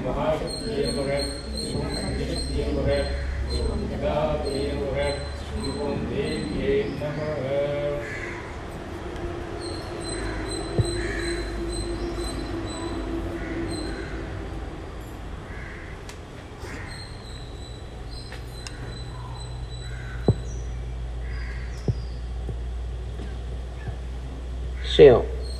மகாசக்தியே நமக ஓம் சக்திசக்தியே நமக ஓம் ஜகாபதியே நமக ஓம் தேவியே நமக 是よ。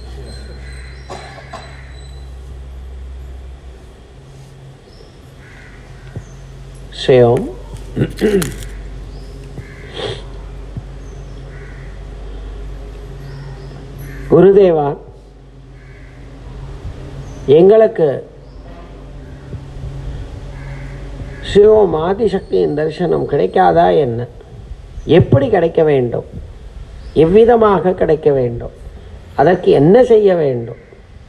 是よ。குருதேவா எங்களுக்கு சிவம் ஆதிசக்தியின் தரிசனம் கிடைக்காதா என்ன எப்படி கிடைக்க வேண்டும் எவ்விதமாக கிடைக்க வேண்டும் அதற்கு என்ன செய்ய வேண்டும்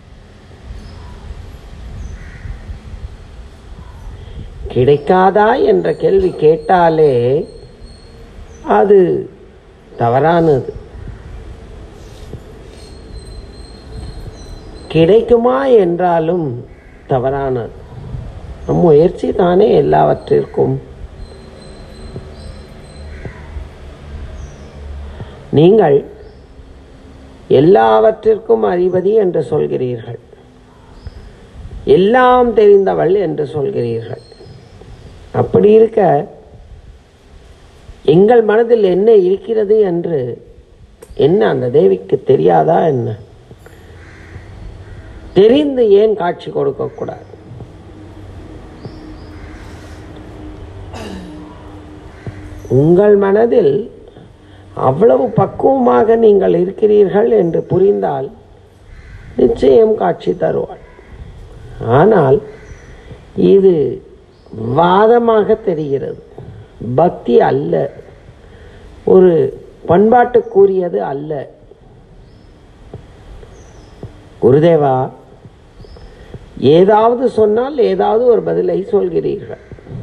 கிடைக்காதா என்ற கேள்வி கேட்டாலே அது தவறானது கிடைக்குமா என்றாலும் தவறானது நம் முயற்சி தானே எல்லாவற்றிற்கும் நீங்கள் எல்லாவற்றிற்கும் அதிபதி என்று சொல்கிறீர்கள் எல்லாம் தெரிந்தவள் என்று சொல்கிறீர்கள் அப்படி இருக்க எங்கள் மனதில் என்ன இருக்கிறது என்று என்ன அந்த தேவிக்கு தெரியாதா என்ன தெரிந்து ஏன் காட்சி கொடுக்கக்கூடாது உங்கள் மனதில் அவ்வளவு பக்குவமாக நீங்கள் இருக்கிறீர்கள் என்று புரிந்தால் நிச்சயம் காட்சி தருவாள் ஆனால் இது வாதமாக தெரிகிறது பக்தி அல்ல ஒரு பண்பாட்டுக்குரியது அல்ல குருதேவா ஏதாவது சொன்னால் ஏதாவது ஒரு பதிலை சொல்கிறீர்கள்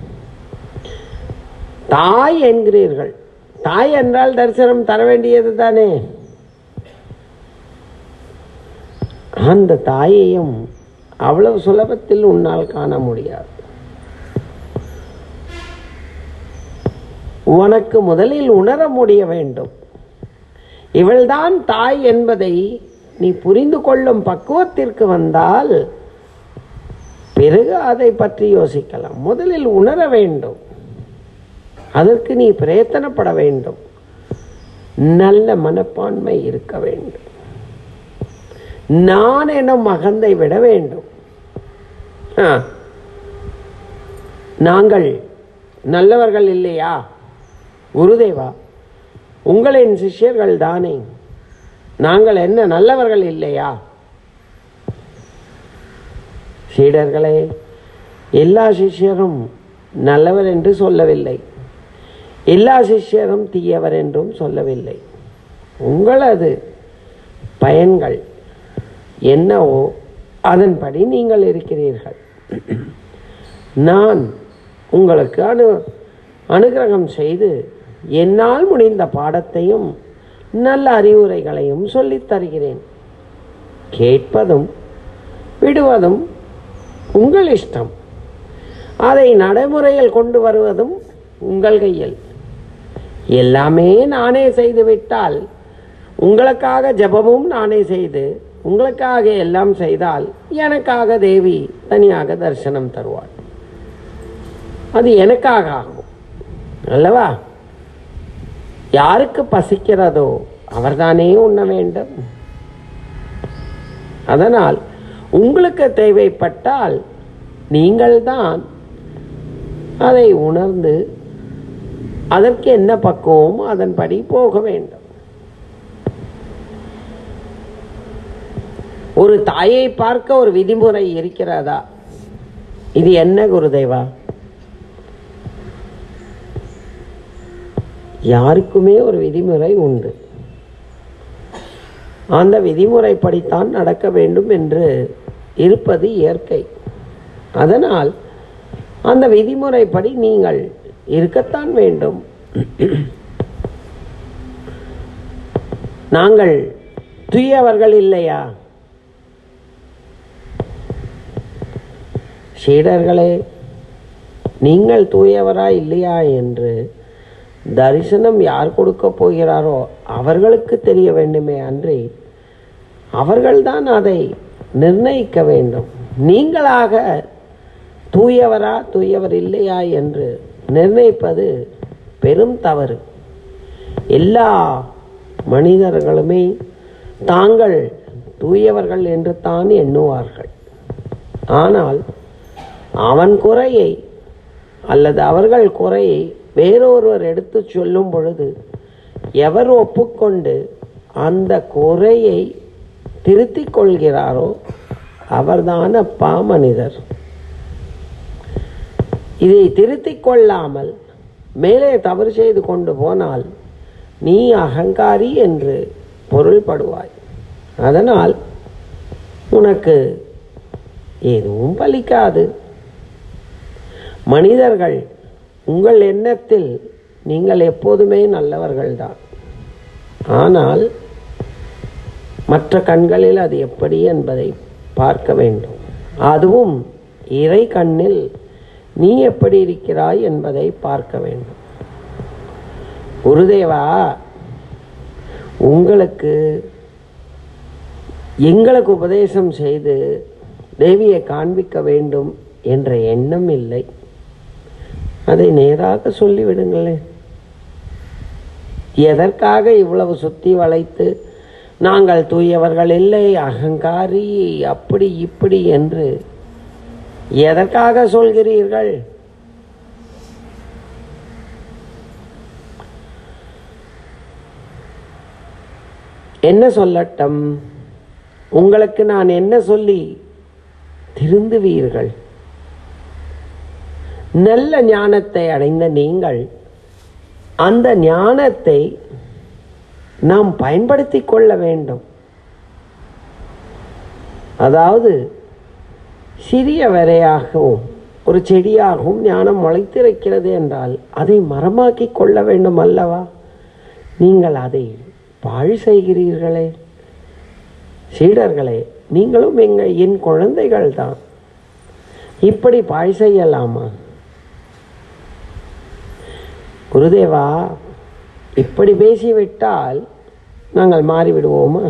தாய் என்கிறீர்கள் தாய் என்றால் தரிசனம் தர வேண்டியது தானே அந்த தாயையும் அவ்வளவு சுலபத்தில் உன்னால் காண முடியாது உனக்கு முதலில் உணர முடிய வேண்டும் இவள்தான் தாய் என்பதை நீ புரிந்து கொள்ளும் பக்குவத்திற்கு வந்தால் பிறகு அதை பற்றி யோசிக்கலாம் முதலில் உணர வேண்டும் அதற்கு நீ பிரயத்தனப்பட வேண்டும் நல்ல மனப்பான்மை இருக்க வேண்டும் நான் எனும் மகந்தை விட வேண்டும் ஆ. நாங்கள் நல்லவர்கள் இல்லையா குருதேவா உங்களின் சிஷ்யர்கள் தானே நாங்கள் என்ன நல்லவர்கள் இல்லையா சீடர்களே எல்லா சிஷ்யரும் நல்லவர் என்று சொல்லவில்லை எல்லா சிஷ்யரும் தீயவர் என்றும் சொல்லவில்லை உங்களது பயன்கள் என்னவோ அதன்படி நீங்கள் இருக்கிறீர்கள் நான் உங்களுக்கு அனு அனுகிரகம் செய்து என்னால் முடிந்த பாடத்தையும் நல்ல அறிவுரைகளையும் சொல்லித் தருகிறேன் கேட்பதும் விடுவதும் உங்கள் இஷ்டம் அதை நடைமுறையில் கொண்டு வருவதும் உங்கள் கையில் எல்லாமே நானே செய்து விட்டால் உங்களுக்காக ஜெபமும் நானே செய்து உங்களுக்காக எல்லாம் செய்தால் எனக்காக தேவி தனியாக தரிசனம் தருவாள் அது எனக்காக ஆகும் அல்லவா யாருக்கு பசிக்கிறதோ அவர்தானே உண்ண வேண்டும் அதனால் உங்களுக்கு தேவைப்பட்டால் நீங்கள்தான் அதை உணர்ந்து அதற்கு என்ன பக்குவம் அதன்படி போக வேண்டும் ஒரு தாயை பார்க்க ஒரு விதிமுறை இருக்கிறதா இது என்ன குருதேவா யாருக்குமே ஒரு விதிமுறை உண்டு அந்த விதிமுறைப்படித்தான் நடக்க வேண்டும் என்று இருப்பது இயற்கை அதனால் அந்த விதிமுறைப்படி நீங்கள் இருக்கத்தான் வேண்டும் நாங்கள் தூயவர்கள் இல்லையா சீடர்களே நீங்கள் தூயவரா இல்லையா என்று தரிசனம் யார் கொடுக்க போகிறாரோ அவர்களுக்கு தெரிய வேண்டுமே அன்றி அவர்கள்தான் அதை நிர்ணயிக்க வேண்டும் நீங்களாக தூயவரா தூயவர் இல்லையா என்று நிர்ணயிப்பது பெரும் தவறு எல்லா மனிதர்களுமே தாங்கள் தூயவர்கள் என்று தான் எண்ணுவார்கள் ஆனால் அவன் குறையை அல்லது அவர்கள் குறையை வேறொருவர் எடுத்து சொல்லும் பொழுது எவர் ஒப்புக்கொண்டு அந்த குறையை திருத்திக் கொள்கிறாரோ அவர்தான் அப்பா மனிதர் இதை திருத்திக் கொள்ளாமல் மேலே தவறு செய்து கொண்டு போனால் நீ அகங்காரி என்று பொருள்படுவாய் அதனால் உனக்கு எதுவும் பலிக்காது மனிதர்கள் உங்கள் எண்ணத்தில் நீங்கள் எப்போதுமே நல்லவர்கள்தான் ஆனால் மற்ற கண்களில் அது எப்படி என்பதை பார்க்க வேண்டும் அதுவும் இறை கண்ணில் நீ எப்படி இருக்கிறாய் என்பதை பார்க்க வேண்டும் குருதேவா உங்களுக்கு எங்களுக்கு உபதேசம் செய்து தேவியை காண்பிக்க வேண்டும் என்ற எண்ணம் இல்லை அதை நேராக சொல்லிவிடுங்களேன் எதற்காக இவ்வளவு சுத்தி வளைத்து நாங்கள் தூயவர்கள் இல்லை அகங்காரி அப்படி இப்படி என்று எதற்காக சொல்கிறீர்கள் என்ன சொல்லட்டும் உங்களுக்கு நான் என்ன சொல்லி திருந்துவீர்கள் நல்ல ஞானத்தை அடைந்த நீங்கள் அந்த ஞானத்தை நாம் பயன்படுத்தி கொள்ள வேண்டும் அதாவது சிறிய வரையாகவும் ஒரு செடியாகவும் ஞானம் முளைத்திருக்கிறது என்றால் அதை மரமாக்கி கொள்ள வேண்டும் அல்லவா நீங்கள் அதை பாழ் செய்கிறீர்களே சீடர்களே நீங்களும் எங்கள் என் குழந்தைகள் தான் இப்படி பாழ் செய்யலாமா குருதேவா இப்படி பேசிவிட்டால் நாங்கள் மாறிவிடுவோமா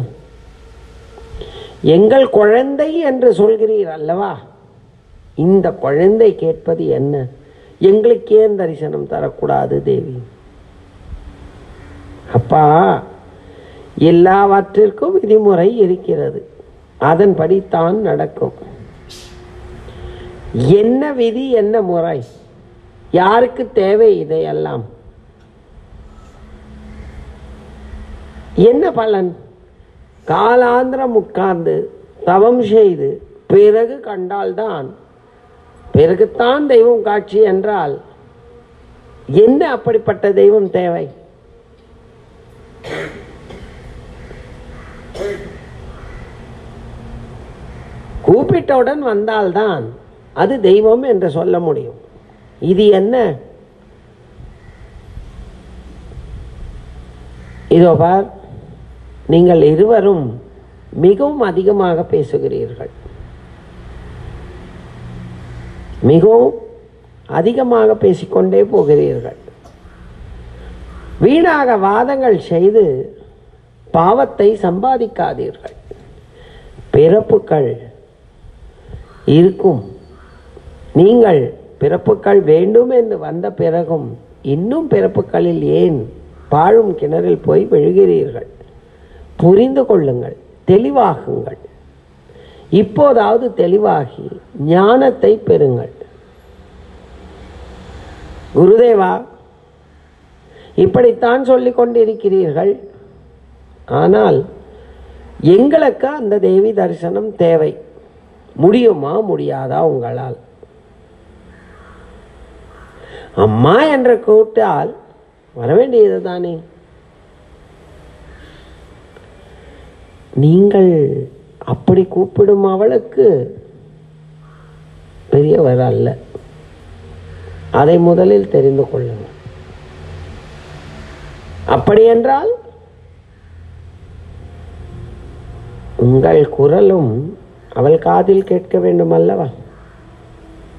எங்கள் குழந்தை என்று சொல்கிறீர் அல்லவா இந்த குழந்தை கேட்பது என்ன எங்களுக்கு ஏன் தரிசனம் தரக்கூடாது தேவி அப்பா எல்லாவற்றிற்கும் விதிமுறை இருக்கிறது அதன்படித்தான் நடக்கும் என்ன விதி என்ன முறை யாருக்கு தேவை இதையெல்லாம் என்ன பலன் காலாந்திரம் உட்கார்ந்து தவம் செய்து பிறகு கண்டால்தான் பிறகுத்தான் தெய்வம் காட்சி என்றால் என்ன அப்படிப்பட்ட தெய்வம் தேவை கூப்பிட்டவுடன் வந்தால்தான் அது தெய்வம் என்று சொல்ல முடியும் இது என்ன இதோ பார் நீங்கள் இருவரும் மிகவும் அதிகமாக பேசுகிறீர்கள் மிகவும் அதிகமாக பேசிக்கொண்டே போகிறீர்கள் வீணாக வாதங்கள் செய்து பாவத்தை சம்பாதிக்காதீர்கள் பிறப்புகள் இருக்கும் நீங்கள் பிறப்புகள் வேண்டும் என்று வந்த பிறகும் இன்னும் பிறப்புகளில் ஏன் பாழும் கிணறில் போய் விழுகிறீர்கள் புரிந்து கொள்ளுங்கள் தெளிவாகுங்கள் இப்போதாவது தெளிவாகி ஞானத்தை பெறுங்கள் குருதேவா இப்படித்தான் சொல்லிக் கொண்டிருக்கிறீர்கள் ஆனால் எங்களுக்கு அந்த தேவி தரிசனம் தேவை முடியுமா முடியாதா உங்களால் அம்மா என்ற கூட்டால் வர வேண்டியது தானே நீங்கள் அப்படி கூப்பிடும் அவளுக்கு பெரியவர் அல்ல அதை முதலில் தெரிந்து கொள்ளுங்கள் அப்படி என்றால் உங்கள் குரலும் அவள் காதில் கேட்க வேண்டும் அல்லவா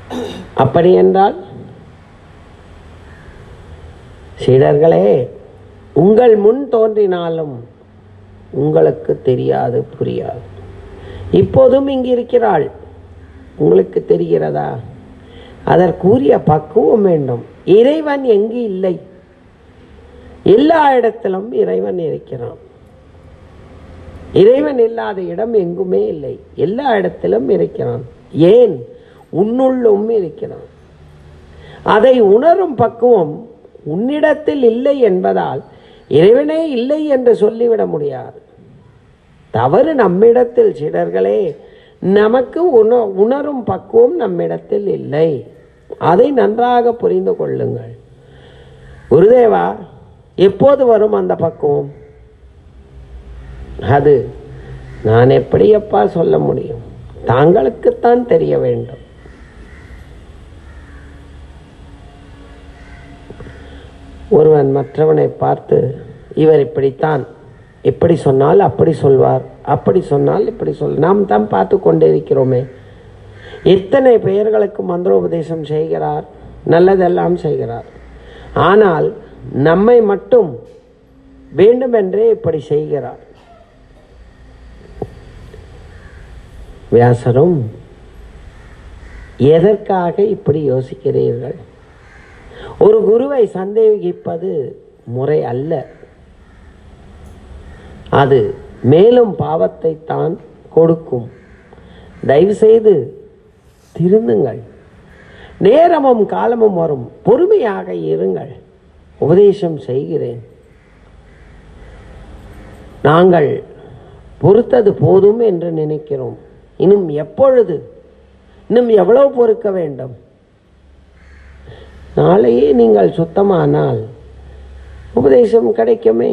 அப்படி என்றால் சீடர்களே உங்கள் முன் தோன்றினாலும் உங்களுக்கு தெரியாது புரியாது இப்போதும் இங்கு இருக்கிறாள் உங்களுக்கு தெரிகிறதா அதற்குரிய பக்குவம் வேண்டும் இறைவன் எங்கு இல்லை எல்லா இடத்திலும் இறைவன் இருக்கிறான் இறைவன் இல்லாத இடம் எங்குமே இல்லை எல்லா இடத்திலும் இருக்கிறான் ஏன் உன்னுள்ளும் இருக்கிறான் அதை உணரும் பக்குவம் உன்னிடத்தில் இல்லை என்பதால் இறைவனே இல்லை என்று சொல்லிவிட முடியாது தவறு நம்மிடத்தில் சிடர்களே நமக்கு உண உணரும் பக்குவம் நம்மிடத்தில் இல்லை அதை நன்றாக புரிந்து கொள்ளுங்கள் குருதேவா எப்போது வரும் அந்த பக்குவம் அது நான் எப்படியப்பா சொல்ல முடியும் தாங்களுக்குத்தான் தெரிய வேண்டும் ஒருவன் மற்றவனை பார்த்து இவர் இப்படித்தான் இப்படி சொன்னால் அப்படி சொல்வார் அப்படி சொன்னால் இப்படி சொல் நாம் தான் பார்த்து கொண்டே இருக்கிறோமே எத்தனை பெயர்களுக்கு மந்திரோபதேசம் செய்கிறார் நல்லதெல்லாம் செய்கிறார் ஆனால் நம்மை மட்டும் வேண்டுமென்றே இப்படி செய்கிறார் வியாசரும் எதற்காக இப்படி யோசிக்கிறீர்கள் ஒரு குருவை சந்தேகிப்பது முறை அல்ல அது மேலும் பாவத்தை தான் கொடுக்கும் தயவு செய்து திருந்துங்கள் நேரமும் காலமும் வரும் பொறுமையாக இருங்கள் உபதேசம் செய்கிறேன் நாங்கள் பொறுத்தது போதும் என்று நினைக்கிறோம் இன்னும் எப்பொழுது இன்னும் எவ்வளவு பொறுக்க வேண்டும் நாளையே நீங்கள் சுத்தமானால் உபதேசம் கிடைக்குமே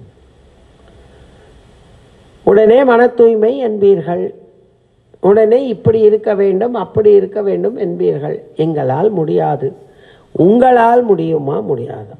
உடனே மன தூய்மை என்பீர்கள் உடனே இப்படி இருக்க வேண்டும் அப்படி இருக்க வேண்டும் என்பீர்கள் எங்களால் முடியாது உங்களால் முடியுமா முடியாது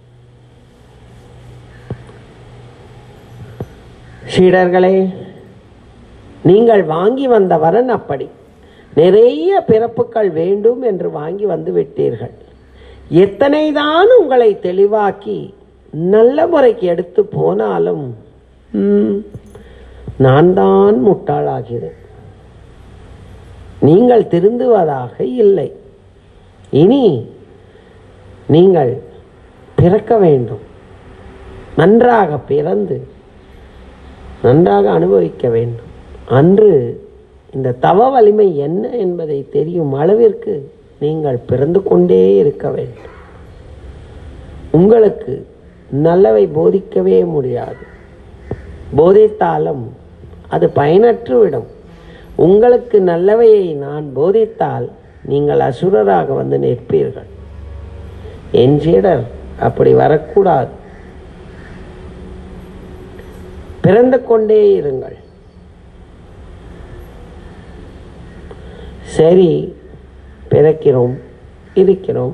சீடர்களே நீங்கள் வாங்கி வந்த வரன் அப்படி நிறைய பிறப்புகள் வேண்டும் என்று வாங்கி வந்து விட்டீர்கள் எத்தனைதான் உங்களை தெளிவாக்கி நல்ல முறைக்கு எடுத்து போனாலும் ம், நான் தான் முட்டாளாகிறேன் நீங்கள் திருந்துவதாக இல்லை இனி நீங்கள் பிறக்க வேண்டும் நன்றாக பிறந்து நன்றாக அனுபவிக்க வேண்டும் அன்று இந்த தவ வலிமை என்ன என்பதை தெரியும் அளவிற்கு நீங்கள் பிறந்து கொண்டே இருக்க வேண்டும் உங்களுக்கு நல்லவை போதிக்கவே முடியாது போதித்தாலும் அது பயனற்றுவிடும் உங்களுக்கு நல்லவையை நான் போதித்தால் நீங்கள் அசுரராக வந்து நிற்பீர்கள் என் சீடர் அப்படி வரக்கூடாது பிறந்து கொண்டே இருங்கள் சரி பிறக்கிறோம் இருக்கிறோம்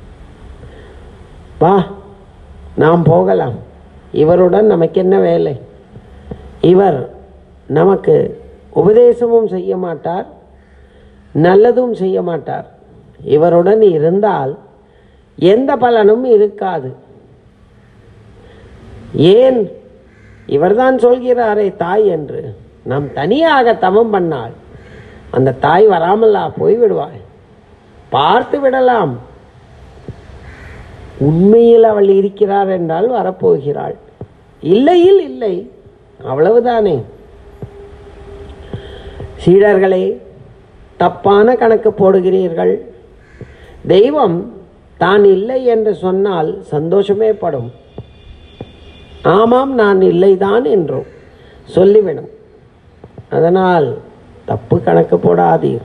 வா நாம் போகலாம் இவருடன் நமக்கு என்ன வேலை இவர் நமக்கு உபதேசமும் செய்ய மாட்டார் நல்லதும் செய்ய மாட்டார் இவருடன் இருந்தால் எந்த பலனும் இருக்காது ஏன் இவர்தான் சொல்கிறாரே தாய் என்று நாம் தனியாக தவம் பண்ணால் அந்த தாய் வராமலா போய்விடுவாள் பார்த்து விடலாம் உண்மையில் அவள் இருக்கிறார் என்றால் வரப்போகிறாள் இல்லையில் இல்லை அவ்வளவுதானே சீடர்களே தப்பான கணக்கு போடுகிறீர்கள் தெய்வம் தான் இல்லை என்று சொன்னால் சந்தோஷமே படும் ஆமாம் நான் இல்லைதான் என்றும் சொல்லிவிடும் அதனால் தப்பு கணக்கு போடாதீர்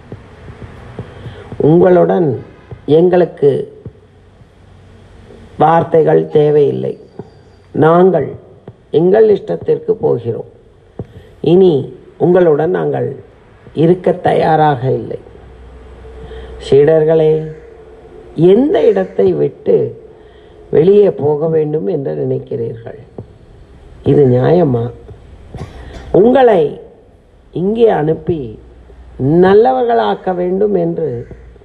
உங்களுடன் எங்களுக்கு வார்த்தைகள் தேவையில்லை நாங்கள் எங்கள் இஷ்டத்திற்கு போகிறோம் இனி உங்களுடன் நாங்கள் இருக்க தயாராக இல்லை சீடர்களே எந்த இடத்தை விட்டு வெளியே போக வேண்டும் என்று நினைக்கிறீர்கள் இது நியாயமா உங்களை இங்கே அனுப்பி நல்லவர்களாக்க வேண்டும் என்று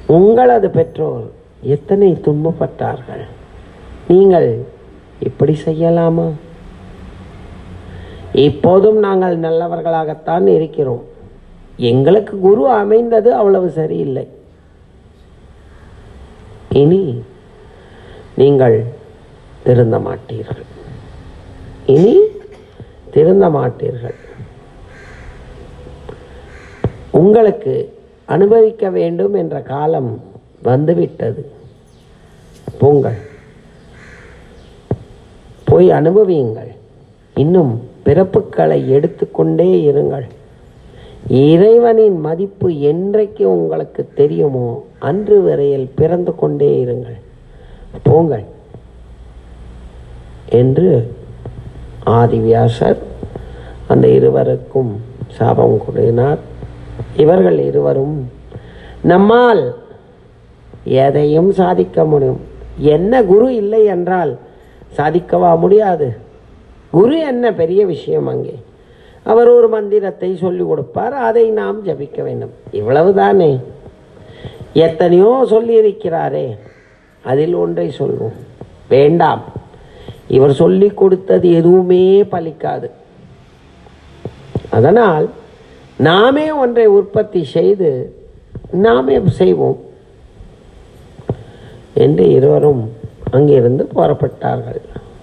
உங்களது பெற்றோர் எத்தனை துன்பப்பட்டார்கள் நீங்கள் இப்படி செய்யலாமா இப்போதும் நாங்கள் நல்லவர்களாகத்தான் இருக்கிறோம் எங்களுக்கு குரு அமைந்தது அவ்வளவு சரியில்லை இனி நீங்கள் திருந்த மாட்டீர்கள் இனி திருந்த மாட்டீர்கள் உங்களுக்கு அனுபவிக்க வேண்டும் என்ற காலம் வந்துவிட்டது போங்கள் போய் அனுபவியுங்கள் இன்னும் பிறப்புகளை எடுத்துக்கொண்டே இருங்கள் இறைவனின் மதிப்பு என்றைக்கு உங்களுக்கு தெரியுமோ அன்று வரையில் பிறந்து கொண்டே இருங்கள் போங்கள் என்று ஆதிவியாசர் அந்த இருவருக்கும் சாபம் கூறினார் இவர்கள் இருவரும் நம்மால் எதையும் சாதிக்க முடியும் என்ன குரு இல்லை என்றால் சாதிக்கவா முடியாது குரு என்ன பெரிய விஷயம் அங்கே அவர் ஒரு மந்திரத்தை சொல்லிக் கொடுப்பார் அதை நாம் ஜபிக்க வேண்டும் இவ்வளவுதானே எத்தனையோ சொல்லியிருக்கிறாரே அதில் ஒன்றை சொல்வோம் வேண்டாம் இவர் சொல்லி கொடுத்தது எதுவுமே பலிக்காது அதனால் நாமே ஒன்றை உற்பத்தி செய்து நாமே செய்வோம் என்று இருவரும் அங்கிருந்து புறப்பட்டார்கள்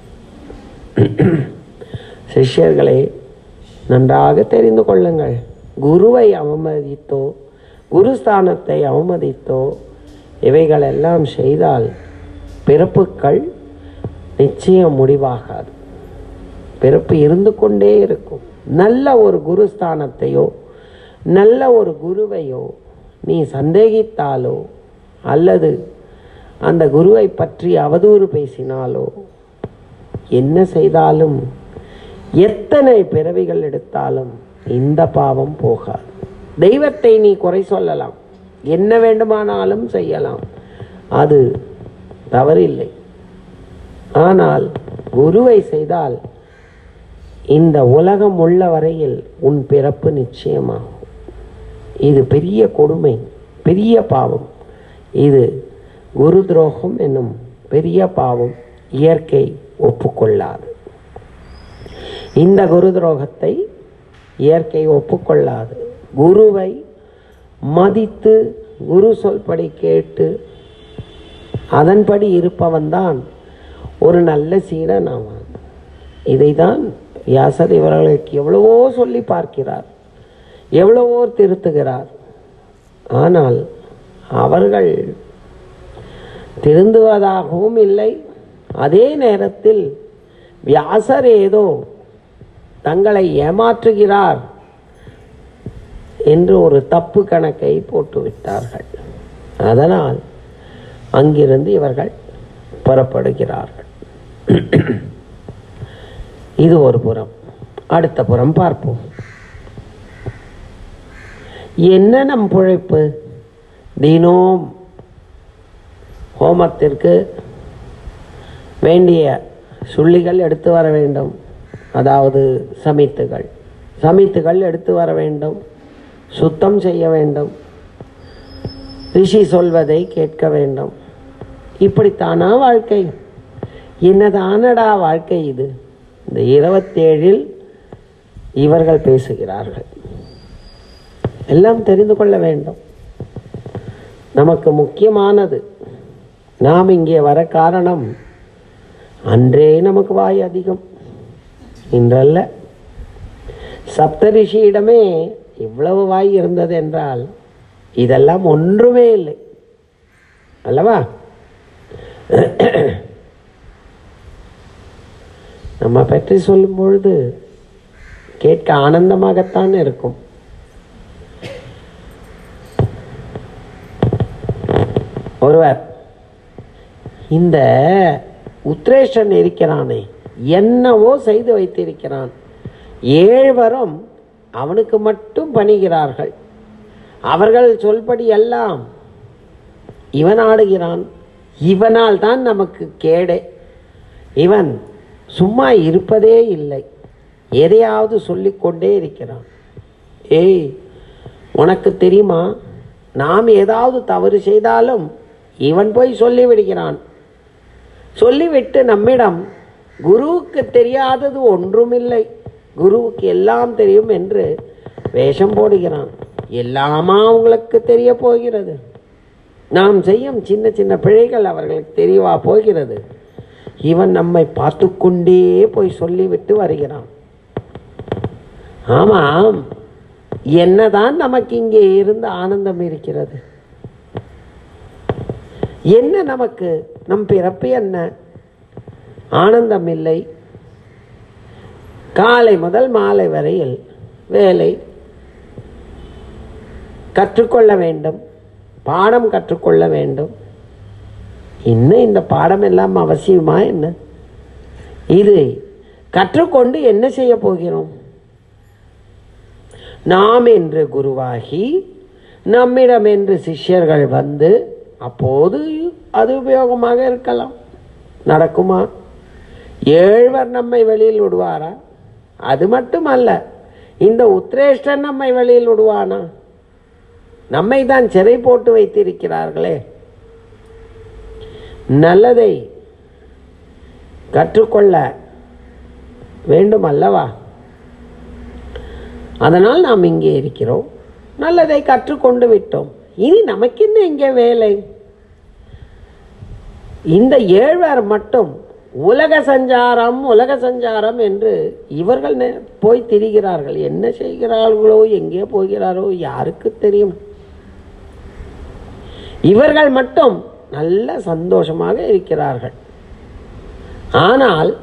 சிஷ்யர்களே நன்றாக தெரிந்து கொள்ளுங்கள் குருவை அவமதித்தோ குருஸ்தானத்தை அவமதித்தோ இவைகளெல்லாம் செய்தால் பிறப்புகள் நிச்சயம் முடிவாகாது பிறப்பு இருந்து கொண்டே இருக்கும் நல்ல ஒரு குருஸ்தானத்தையோ நல்ல ஒரு குருவையோ நீ சந்தேகித்தாலோ அல்லது அந்த குருவை பற்றி அவதூறு பேசினாலோ என்ன செய்தாலும் எத்தனை பிறவிகள் எடுத்தாலும் இந்த பாவம் போகாது தெய்வத்தை நீ குறை சொல்லலாம் என்ன வேண்டுமானாலும் செய்யலாம் அது தவறில்லை ஆனால் குருவை செய்தால் இந்த உலகம் உள்ள வரையில் உன் பிறப்பு நிச்சயமாகும் இது பெரிய கொடுமை பெரிய பாவம் இது குரு துரோகம் என்னும் பெரிய பாவம் இயற்கை ஒப்புக்கொள்ளாது இந்த குரு துரோகத்தை இயற்கை ஒப்புக்கொள்ளாது குருவை மதித்து குரு சொல்படி கேட்டு அதன்படி இருப்பவன்தான் ஒரு நல்ல சீடன் ஆவான் இதைதான் வியாசர் இவர்களுக்கு எவ்வளவோ சொல்லி பார்க்கிறார் எவ்வளவோ திருத்துகிறார் ஆனால் அவர்கள் திருந்துவதாகவும் இல்லை அதே நேரத்தில் வியாசர் ஏதோ தங்களை ஏமாற்றுகிறார் என்று ஒரு தப்பு கணக்கை போட்டுவிட்டார்கள் அதனால் அங்கிருந்து இவர்கள் புறப்படுகிறார்கள் இது ஒரு புறம் அடுத்த புறம் பார்ப்போம் என்ன நம் பிழைப்பு தினோம் ஹோமத்திற்கு வேண்டிய சுள்ளிகள் எடுத்து வர வேண்டும் அதாவது சமித்துகள் சமித்துகள் எடுத்து வர வேண்டும் சுத்தம் செய்ய வேண்டும் ரிஷி சொல்வதை கேட்க வேண்டும் இப்படித்தானா வாழ்க்கை என்னதானடா வாழ்க்கை இது இந்த இருபத்தேழில் இவர்கள் பேசுகிறார்கள் எல்லாம் தெரிந்து கொள்ள வேண்டும் நமக்கு முக்கியமானது நாம் இங்கே வர காரணம் அன்றே நமக்கு வாய் அதிகம் இன்றல்ல சப்தரிஷியிடமே இவ்வளவு வாய் இருந்தது என்றால் இதெல்லாம் ஒன்றுமே இல்லை அல்லவா நம்ம பற்றி சொல்லும் பொழுது கேட்க ஆனந்தமாகத்தான் இருக்கும் ஒருவர் இந்த உத்ரேஷன் இருக்கிறானே என்னவோ செய்து வைத்திருக்கிறான் ஏழ்வரும் அவனுக்கு மட்டும் பணிகிறார்கள் அவர்கள் சொல்படி எல்லாம் இவன் ஆடுகிறான் இவனால் தான் நமக்கு கேடே இவன் சும்மா இருப்பதே இல்லை எதையாவது சொல்லிக்கொண்டே இருக்கிறான் ஏய் உனக்கு தெரியுமா நாம் ஏதாவது தவறு செய்தாலும் இவன் போய் சொல்லிவிடுகிறான் சொல்லிவிட்டு நம்மிடம் குருவுக்கு தெரியாதது ஒன்றுமில்லை குருவுக்கு எல்லாம் தெரியும் என்று வேஷம் போடுகிறான் எல்லாமா அவங்களுக்கு தெரிய போகிறது நாம் செய்யும் சின்ன சின்ன பிழைகள் அவர்களுக்கு தெரியவா போகிறது இவன் நம்மை பார்த்து கொண்டே போய் சொல்லிவிட்டு வருகிறான் ஆமாம் என்னதான் நமக்கு இங்கே இருந்து ஆனந்தம் இருக்கிறது என்ன நமக்கு நம் பிறப்பு என்ன ஆனந்தம் இல்லை காலை முதல் மாலை வரையில் வேலை கற்றுக்கொள்ள வேண்டும் பாடம் கற்றுக்கொள்ள வேண்டும் இன்னும் இந்த பாடம் எல்லாம் அவசியமா என்ன இது கற்றுக்கொண்டு என்ன செய்ய போகிறோம் நாம் என்று குருவாகி நம்மிடம் என்று சிஷ்யர்கள் வந்து அப்போது அது உபயோகமாக இருக்கலாம் நடக்குமா ஏழ்வர் நம்மை வெளியில் விடுவாரா அது மட்டுமல்ல இந்த உத்ரேஷ்டன் நம்மை வெளியில் விடுவானா நம்மை தான் சிறை போட்டு வைத்திருக்கிறார்களே நல்லதை கற்றுக்கொள்ள வேண்டும் அல்லவா அதனால் நாம் இங்கே இருக்கிறோம் நல்லதை கற்றுக்கொண்டு விட்டோம் இனி நமக்கு என்ன இங்கே வேலை இந்த ஏழ்வர் மட்டும் உலக சஞ்சாரம் உலக சஞ்சாரம் என்று இவர்கள் நெ- போய் திரிகிறார்கள் என்ன செய்கிறார்களோ எங்கே போகிறாரோ யாருக்கு தெரியும் இவர்கள் மட்டும் நல்ல சந்தோஷமாக இருக்கிறார்கள் ஆனால்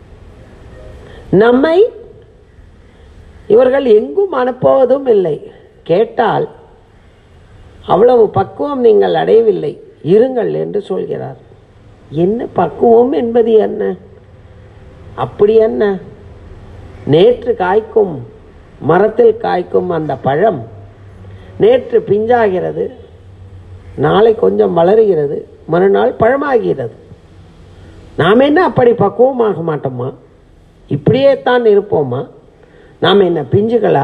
நம்மை இவர்கள் எங்கும் அனுப்புவதும் இல்லை கேட்டால் அவ்வளவு பக்குவம் நீங்கள் அடையவில்லை இருங்கள் என்று சொல்கிறார் என்ன பக்குவம் என்பது என்ன அப்படி என்ன நேற்று காய்க்கும் மரத்தில் காய்க்கும் அந்த பழம் நேற்று பிஞ்சாகிறது நாளை கொஞ்சம் வளருகிறது மறுநாள் பழமாகிறது நாம் என்ன அப்படி பக்குவமாக மாட்டோமா இப்படியே தான் இருப்போமா நாம் என்ன பிஞ்சுகளா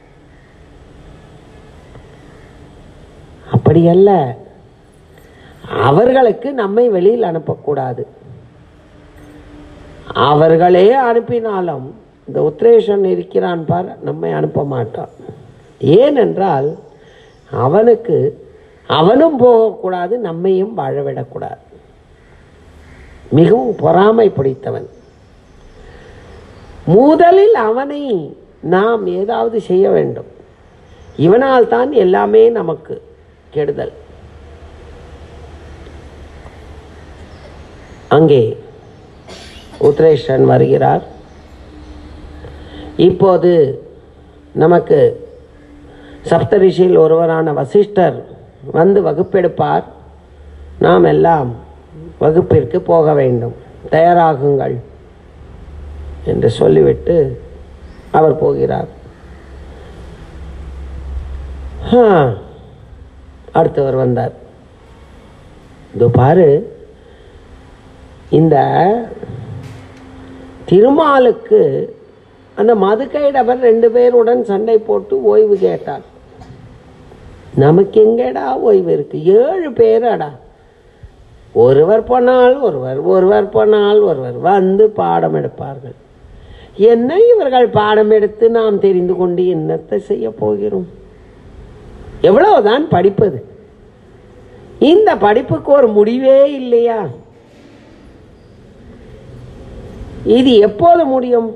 அப்படி அல்ல அவர்களுக்கு நம்மை வெளியில் அனுப்பக்கூடாது அவர்களே அனுப்பினாலும் இந்த உத்ரேஷன் இருக்கிறான் பார் நம்மை அனுப்ப மாட்டான் ஏனென்றால் அவனுக்கு அவனும் போகக்கூடாது நம்மையும் வாழவிடக்கூடாது மிகவும் பொறாமை பிடித்தவன் முதலில் அவனை நாம் ஏதாவது செய்ய வேண்டும் இவனால் தான் எல்லாமே நமக்கு கெடுதல் அங்கே உத்ரேஷன் வருகிறார் இப்போது நமக்கு சப்தரிஷியில் ஒருவரான வசிஷ்டர் வந்து வகுப்பெடுப்பார் நாம் எல்லாம் வகுப்பிற்கு போக வேண்டும் தயாராகுங்கள் என்று சொல்லிவிட்டு அவர் போகிறார் ஆ, அடுத்தவர் வந்தார் இதோ பாரு இந்த திருமாலுக்கு அந்த மதுக்கைடவர் ரெண்டு பேருடன் சண்டை போட்டு ஓய்வு கேட்டார் நமக்கு எங்கடா ஓய்வு இருக்கு ஏழு பேரடா ஒருவர் போனால் ஒருவர் ஒருவர் போனால் ஒருவர் வந்து பாடம் எடுப்பார்கள் என்ன இவர்கள் பாடம் எடுத்து நாம் தெரிந்து கொண்டு என்னத்தை செய்ய போகிறோம் எவ்வளவுதான் படிப்பது இந்த படிப்புக்கு ஒரு முடிவே இல்லையா இது எப்போது முடியும்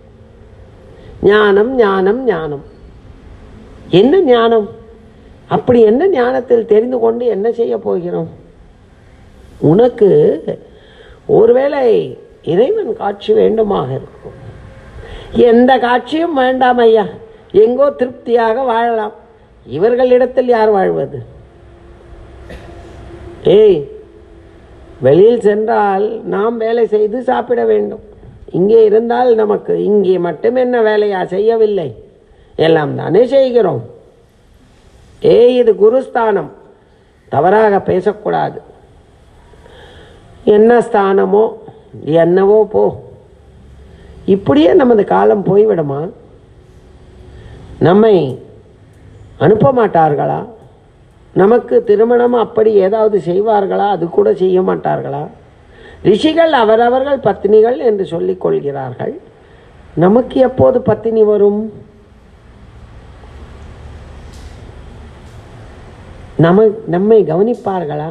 ஞானம் ஞானம் ஞானம் என்ன ஞானம் அப்படி என்ன ஞானத்தில் தெரிந்து கொண்டு என்ன செய்ய போகிறோம் உனக்கு ஒருவேளை இறைவன் காட்சி வேண்டுமாக இருக்கும் எந்த காட்சியும் வேண்டாம் ஐயா எங்கோ திருப்தியாக வாழலாம் இவர்களிடத்தில் யார் வாழ்வது ஏய் வெளியில் சென்றால் நாம் வேலை செய்து சாப்பிட வேண்டும் இங்கே இருந்தால் நமக்கு இங்கே மட்டும் என்ன வேலையா செய்யவில்லை எல்லாம் தானே செய்கிறோம் ஏய் இது குருஸ்தானம் தவறாக பேசக்கூடாது என்ன ஸ்தானமோ என்னவோ போ இப்படியே நமது காலம் போய்விடுமா நம்மை அனுப்ப மாட்டார்களா நமக்கு திருமணம் அப்படி ஏதாவது செய்வார்களா அது கூட செய்ய மாட்டார்களா ரிஷிகள் அவரவர்கள் பத்தினிகள் என்று சொல்லிக் கொள்கிறார்கள் நமக்கு எப்போது பத்தினி வரும் நம்ம நம்மை கவனிப்பார்களா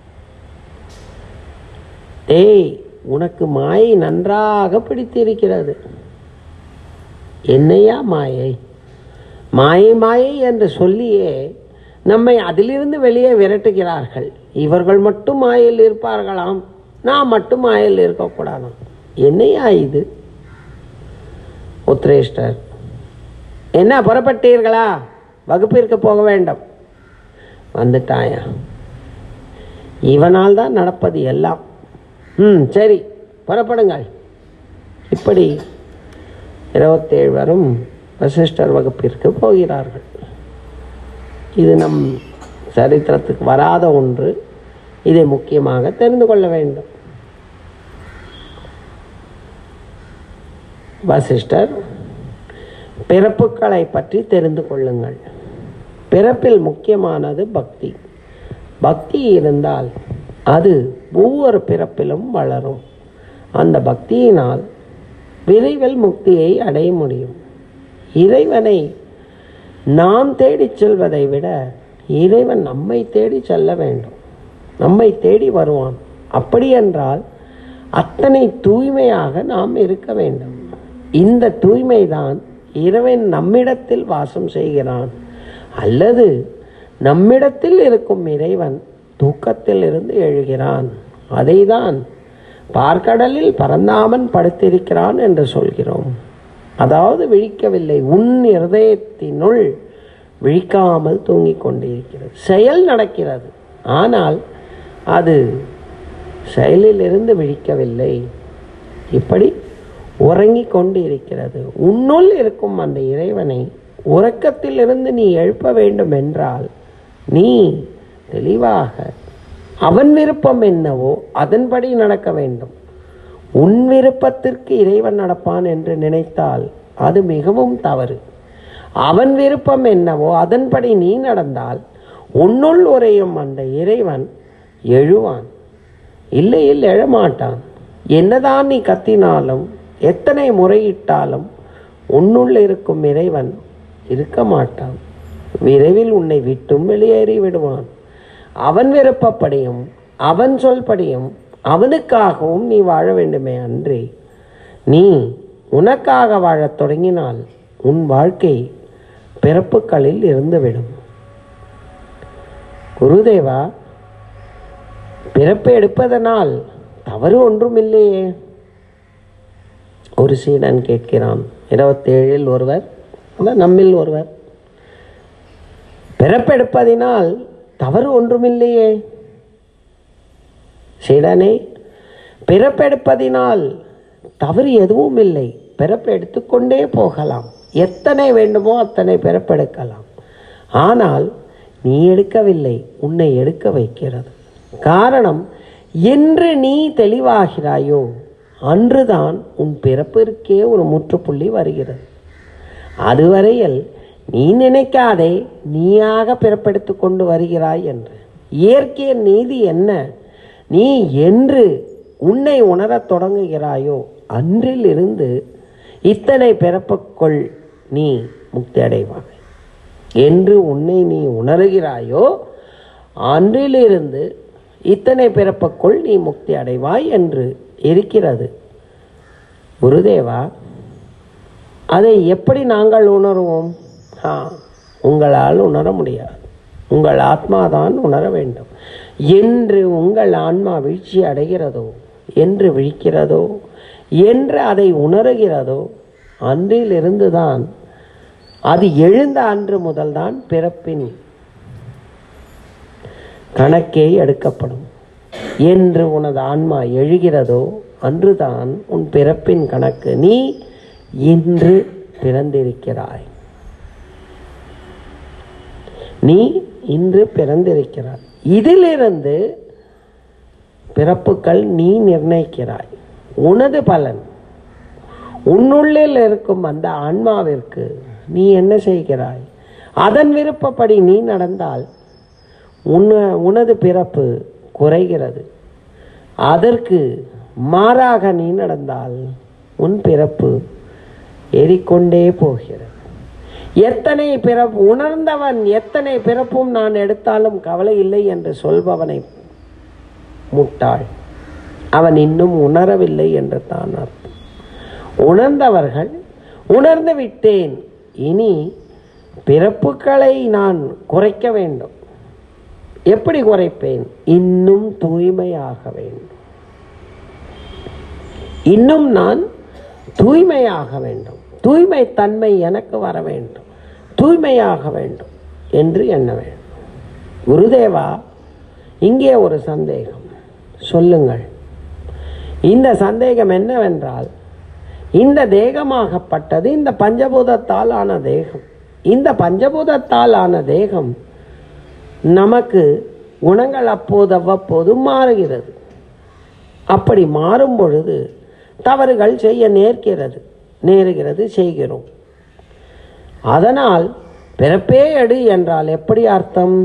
டேய் உனக்கு மாயை நன்றாக பிடித்திருக்கிறது என்னையா மாயை மாயை மாயை என்று சொல்லியே நம்மை அதிலிருந்து வெளியே விரட்டுகிறார்கள் இவர்கள் மட்டும் மாயில் இருப்பார்களாம் நான் மட்டும் மாயில் இருக்கக்கூடாதாம் என்னையா இது உத்ரேஷ்டர் என்ன புறப்பட்டீர்களா வகுப்பிற்கு போக வேண்டும் வந்துட்டாயா இவனால் தான் நடப்பது எல்லாம் ம் சரி புறப்படுங்கள் இப்படி இருபத்தேழு வரும் வசிஷ்டர் வகுப்பிற்கு போகிறார்கள் இது நம் சரித்திரத்துக்கு வராத ஒன்று இதை முக்கியமாக தெரிந்து கொள்ள வேண்டும் வசிஷ்டர் பிறப்புகளை பற்றி தெரிந்து கொள்ளுங்கள் பிறப்பில் முக்கியமானது பக்தி பக்தி இருந்தால் அது ஒவ்வொரு பிறப்பிலும் வளரும் அந்த பக்தியினால் விரைவில் முக்தியை அடைய முடியும் இறைவனை நாம் தேடிச் செல்வதை விட இறைவன் நம்மை தேடி செல்ல வேண்டும் நம்மை தேடி வருவான் அப்படி என்றால் அத்தனை தூய்மையாக நாம் இருக்க வேண்டும் இந்த தூய்மைதான் இறைவன் நம்மிடத்தில் வாசம் செய்கிறான் அல்லது நம்மிடத்தில் இருக்கும் இறைவன் தூக்கத்தில் இருந்து எழுகிறான் அதைதான் பார்க்கடலில் பரந்தாமன் படுத்திருக்கிறான் என்று சொல்கிறோம் அதாவது விழிக்கவில்லை உன் இருதயத்தினுள் விழிக்காமல் தூங்கிக் கொண்டிருக்கிறது செயல் நடக்கிறது ஆனால் அது செயலிலிருந்து விழிக்கவில்லை இப்படி உறங்கிக் கொண்டு இருக்கிறது உன்னுள் இருக்கும் அந்த இறைவனை உறக்கத்திலிருந்து நீ எழுப்ப வேண்டும் என்றால் நீ தெளிவாக அவன் விருப்பம் என்னவோ அதன்படி நடக்க வேண்டும் உன் விருப்பத்திற்கு இறைவன் நடப்பான் என்று நினைத்தால் அது மிகவும் தவறு அவன் விருப்பம் என்னவோ அதன்படி நீ நடந்தால் உன்னுள் உரையும் அந்த இறைவன் எழுவான் இல்லையில் எழமாட்டான் என்னதான் நீ கத்தினாலும் எத்தனை முறையிட்டாலும் உன்னுள் இருக்கும் இறைவன் இருக்க மாட்டான் விரைவில் உன்னை விட்டும் வெளியேறி விடுவான் அவன் விருப்பப்படியும் அவன் சொல்படியும் அவனுக்காகவும் நீ வாழ வேண்டுமே அன்றி நீ உனக்காக வாழத் தொடங்கினால் உன் வாழ்க்கை பிறப்புகளில் இருந்துவிடும் குருதேவா பிறப்பு எடுப்பதனால் தவறு ஒன்றும் இல்லையே ஒரு சீடன் கேட்கிறான் இருபத்தேழில் ஒருவர் அதான் நம்மில் ஒருவர் பிறப்பெடுப்பதினால் தவறு ஒன்றுமில்லையே சீடனே பிறப்பெடுப்பதினால் தவறு எதுவும் இல்லை பிறப்பு எடுத்துக்கொண்டே போகலாம் எத்தனை வேண்டுமோ அத்தனை பிறப்பெடுக்கலாம் ஆனால் நீ எடுக்கவில்லை உன்னை எடுக்க வைக்கிறது காரணம் என்று நீ தெளிவாகிறாயோ அன்றுதான் உன் பிறப்பிற்கே ஒரு முற்றுப்புள்ளி வருகிறது அதுவரையில் நீ நினைக்காதே நீயாக பிறப்பெடுத்து கொண்டு வருகிறாய் என்று இயற்கையின் நீதி என்ன நீ என்று உன்னை உணரத் தொடங்குகிறாயோ அன்றிலிருந்து இத்தனை பிறப்புக்குள் நீ முக்தி அடைவாய் என்று உன்னை நீ உணர்கிறாயோ அன்றிலிருந்து இத்தனை பிறப்புக்குள் நீ முக்தி அடைவாய் என்று இருக்கிறது குருதேவா அதை எப்படி நாங்கள் உணருவோம் ஆ உங்களால் உணர முடியாது உங்கள் ஆத்மாதான் உணர வேண்டும் என்று உங்கள் ஆன்மா வீழ்ச்சி அடைகிறதோ என்று விழிக்கிறதோ என்று அதை உணர்கிறதோ அன்றிலிருந்து தான் அது எழுந்த அன்று முதல்தான் பிறப்பின் கணக்கே எடுக்கப்படும் என்று உனது ஆன்மா எழுகிறதோ அன்றுதான் உன் பிறப்பின் கணக்கு நீ இன்று பிறந்திருக்கிறாய் நீ இன்று பிறந்திருக்கிறாய் இதிலிருந்து பிறப்புகள் நீ நிர்ணயிக்கிறாய் உனது பலன் உன்னுள்ளில் இருக்கும் அந்த ஆன்மாவிற்கு நீ என்ன செய்கிறாய் அதன் விருப்பப்படி நீ நடந்தால் உன உனது பிறப்பு குறைகிறது அதற்கு மாறாக நீ நடந்தால் உன் பிறப்பு ஏறிக்கொண்டே போகிறது எத்தனை பிறப்பு உணர்ந்தவன் எத்தனை பிறப்பும் நான் எடுத்தாலும் கவலை இல்லை என்று சொல்பவனை முட்டாள் அவன் இன்னும் உணரவில்லை என்று தான் அர்த்தம் உணர்ந்தவர்கள் உணர்ந்து விட்டேன் இனி பிறப்புகளை நான் குறைக்க வேண்டும் எப்படி குறைப்பேன் இன்னும் தூய்மையாக வேண்டும் இன்னும் நான் தூய்மையாக வேண்டும் தூய்மை தன்மை எனக்கு வர வேண்டும் தூய்மையாக வேண்டும் என்று எண்ண வேண்டும் குருதேவா இங்கே ஒரு சந்தேகம் சொல்லுங்கள் இந்த சந்தேகம் என்னவென்றால் இந்த தேகமாகப்பட்டது இந்த பஞ்சபூதத்தால் ஆன தேகம் இந்த பஞ்சபூதத்தால் ஆன தேகம் நமக்கு குணங்கள் அப்போது அவ்வப்போது மாறுகிறது அப்படி மாறும் பொழுது தவறுகள் செய்ய நேர்க்கிறது நேருகிறது செய்கிறோம் அதனால் பிறப்பே எடு என்றால் எப்படி அர்த்தம்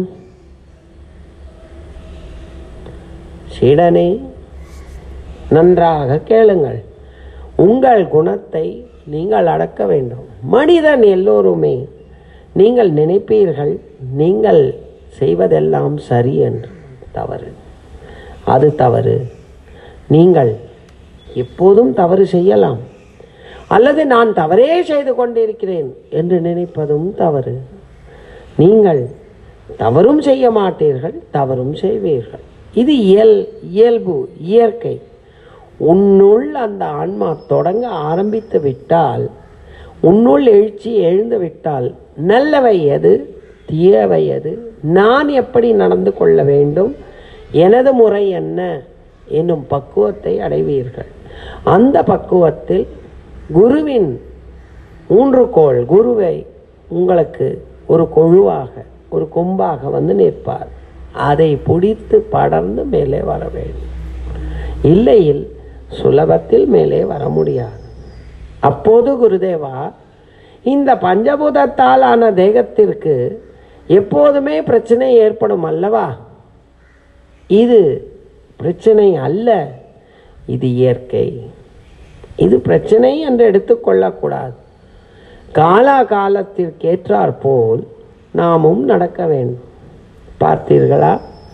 சீடனே நன்றாக கேளுங்கள் உங்கள் குணத்தை நீங்கள் அடக்க வேண்டும் மனிதன் எல்லோருமே நீங்கள் நினைப்பீர்கள் நீங்கள் செய்வதெல்லாம் சரி என்று தவறு அது தவறு நீங்கள் எப்போதும் தவறு செய்யலாம் அல்லது நான் தவறே செய்து கொண்டிருக்கிறேன் என்று நினைப்பதும் தவறு நீங்கள் தவறும் செய்ய மாட்டீர்கள் தவறும் செய்வீர்கள் இது இயல் இயல்பு இயற்கை உன்னுள் அந்த ஆன்மா தொடங்க ஆரம்பித்து விட்டால் உன்னுள் எழுச்சி எழுந்து விட்டால் நல்லவை எது தீயவை எது நான் எப்படி நடந்து கொள்ள வேண்டும் எனது முறை என்ன என்னும் பக்குவத்தை அடைவீர்கள் அந்த பக்குவத்தில் குருவின் ஊன்றுகோல் குருவை உங்களுக்கு ஒரு கொழுவாக ஒரு கொம்பாக வந்து நிற்பார் அதை பிடித்து படர்ந்து மேலே வர வேண்டும் இல்லையில் சுலபத்தில் மேலே வர முடியாது அப்போது குருதேவா இந்த பஞ்சபூதத்தால் ஆன தேகத்திற்கு எப்போதுமே பிரச்சனை ஏற்படும் அல்லவா இது பிரச்சனை அல்ல இது இயற்கை இது பிரச்சனை என்று எடுத்துக்கொள்ளக்கூடாது காலா காலத்திற்கேற்றாற் போல் நாமும் நடக்க வேண்டும் பார்த்தீர்களா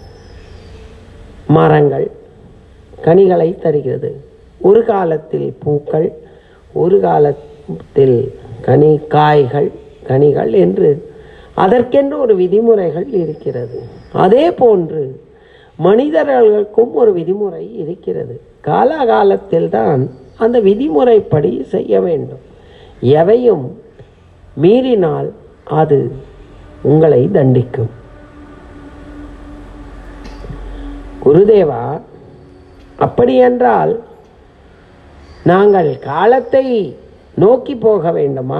மரங்கள் கனிகளை தருகிறது ஒரு காலத்தில் பூக்கள் ஒரு காலத்தில் கனி காய்கள் கனிகள் என்று அதற்கென்று ஒரு விதிமுறைகள் இருக்கிறது அதே போன்று மனிதர்களுக்கும் ஒரு விதிமுறை இருக்கிறது காலாகாலத்தில் தான் அந்த விதிமுறைப்படி செய்ய வேண்டும் எவையும் மீறினால் அது உங்களை தண்டிக்கும் குருதேவா அப்படியென்றால் நாங்கள் காலத்தை நோக்கி போக வேண்டுமா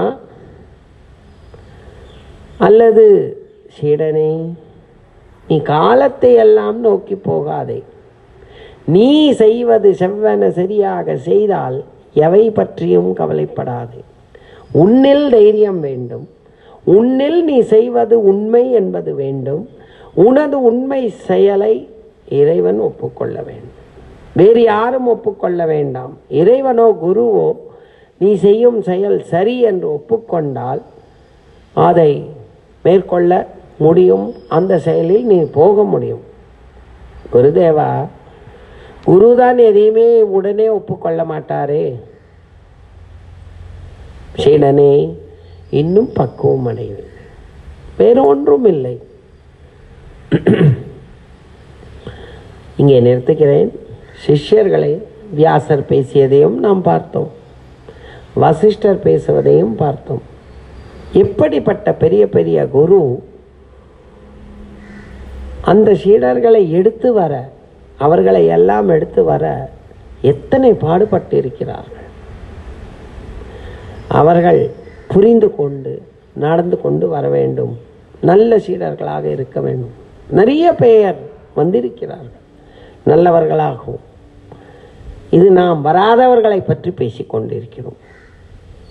அல்லது சீடனே நீ காலத்தை எல்லாம் நோக்கி போகாதே நீ செய்வது செவ்வன சரியாக செய்தால் எவை பற்றியும் கவலைப்படாதே உன்னில் தைரியம் வேண்டும் உன்னில் நீ செய்வது உண்மை என்பது வேண்டும் உனது உண்மை செயலை இறைவன் ஒப்புக்கொள்ள வேண்டும் வேறு யாரும் ஒப்புக்கொள்ள வேண்டாம் இறைவனோ குருவோ நீ செய்யும் செயல் சரி என்று ஒப்புக்கொண்டால் அதை மேற்கொள்ள முடியும் அந்த செயலில் நீ போக முடியும் குருதேவா குருதான் எதையுமே உடனே ஒப்புக்கொள்ள மாட்டாரே சீடனே இன்னும் பக்குவம் அடையவில்லை வேறு ஒன்றும் இல்லை இங்கே நிறுத்துகிறேன் சிஷ்யர்களை வியாசர் பேசியதையும் நாம் பார்த்தோம் வசிஷ்டர் பேசுவதையும் பார்த்தோம் எப்படிப்பட்ட பெரிய பெரிய குரு அந்த சீடர்களை எடுத்து வர அவர்களை எல்லாம் எடுத்து வர எத்தனை பாடுபட்டு இருக்கிறார்கள் அவர்கள் புரிந்து கொண்டு நடந்து கொண்டு வர வேண்டும் நல்ல சீடர்களாக இருக்க வேண்டும் நிறைய பெயர் வந்திருக்கிறார்கள் நல்லவர்களாகவும் இது நாம் வராதவர்களை பற்றி பேசிக் கொண்டிருக்கிறோம்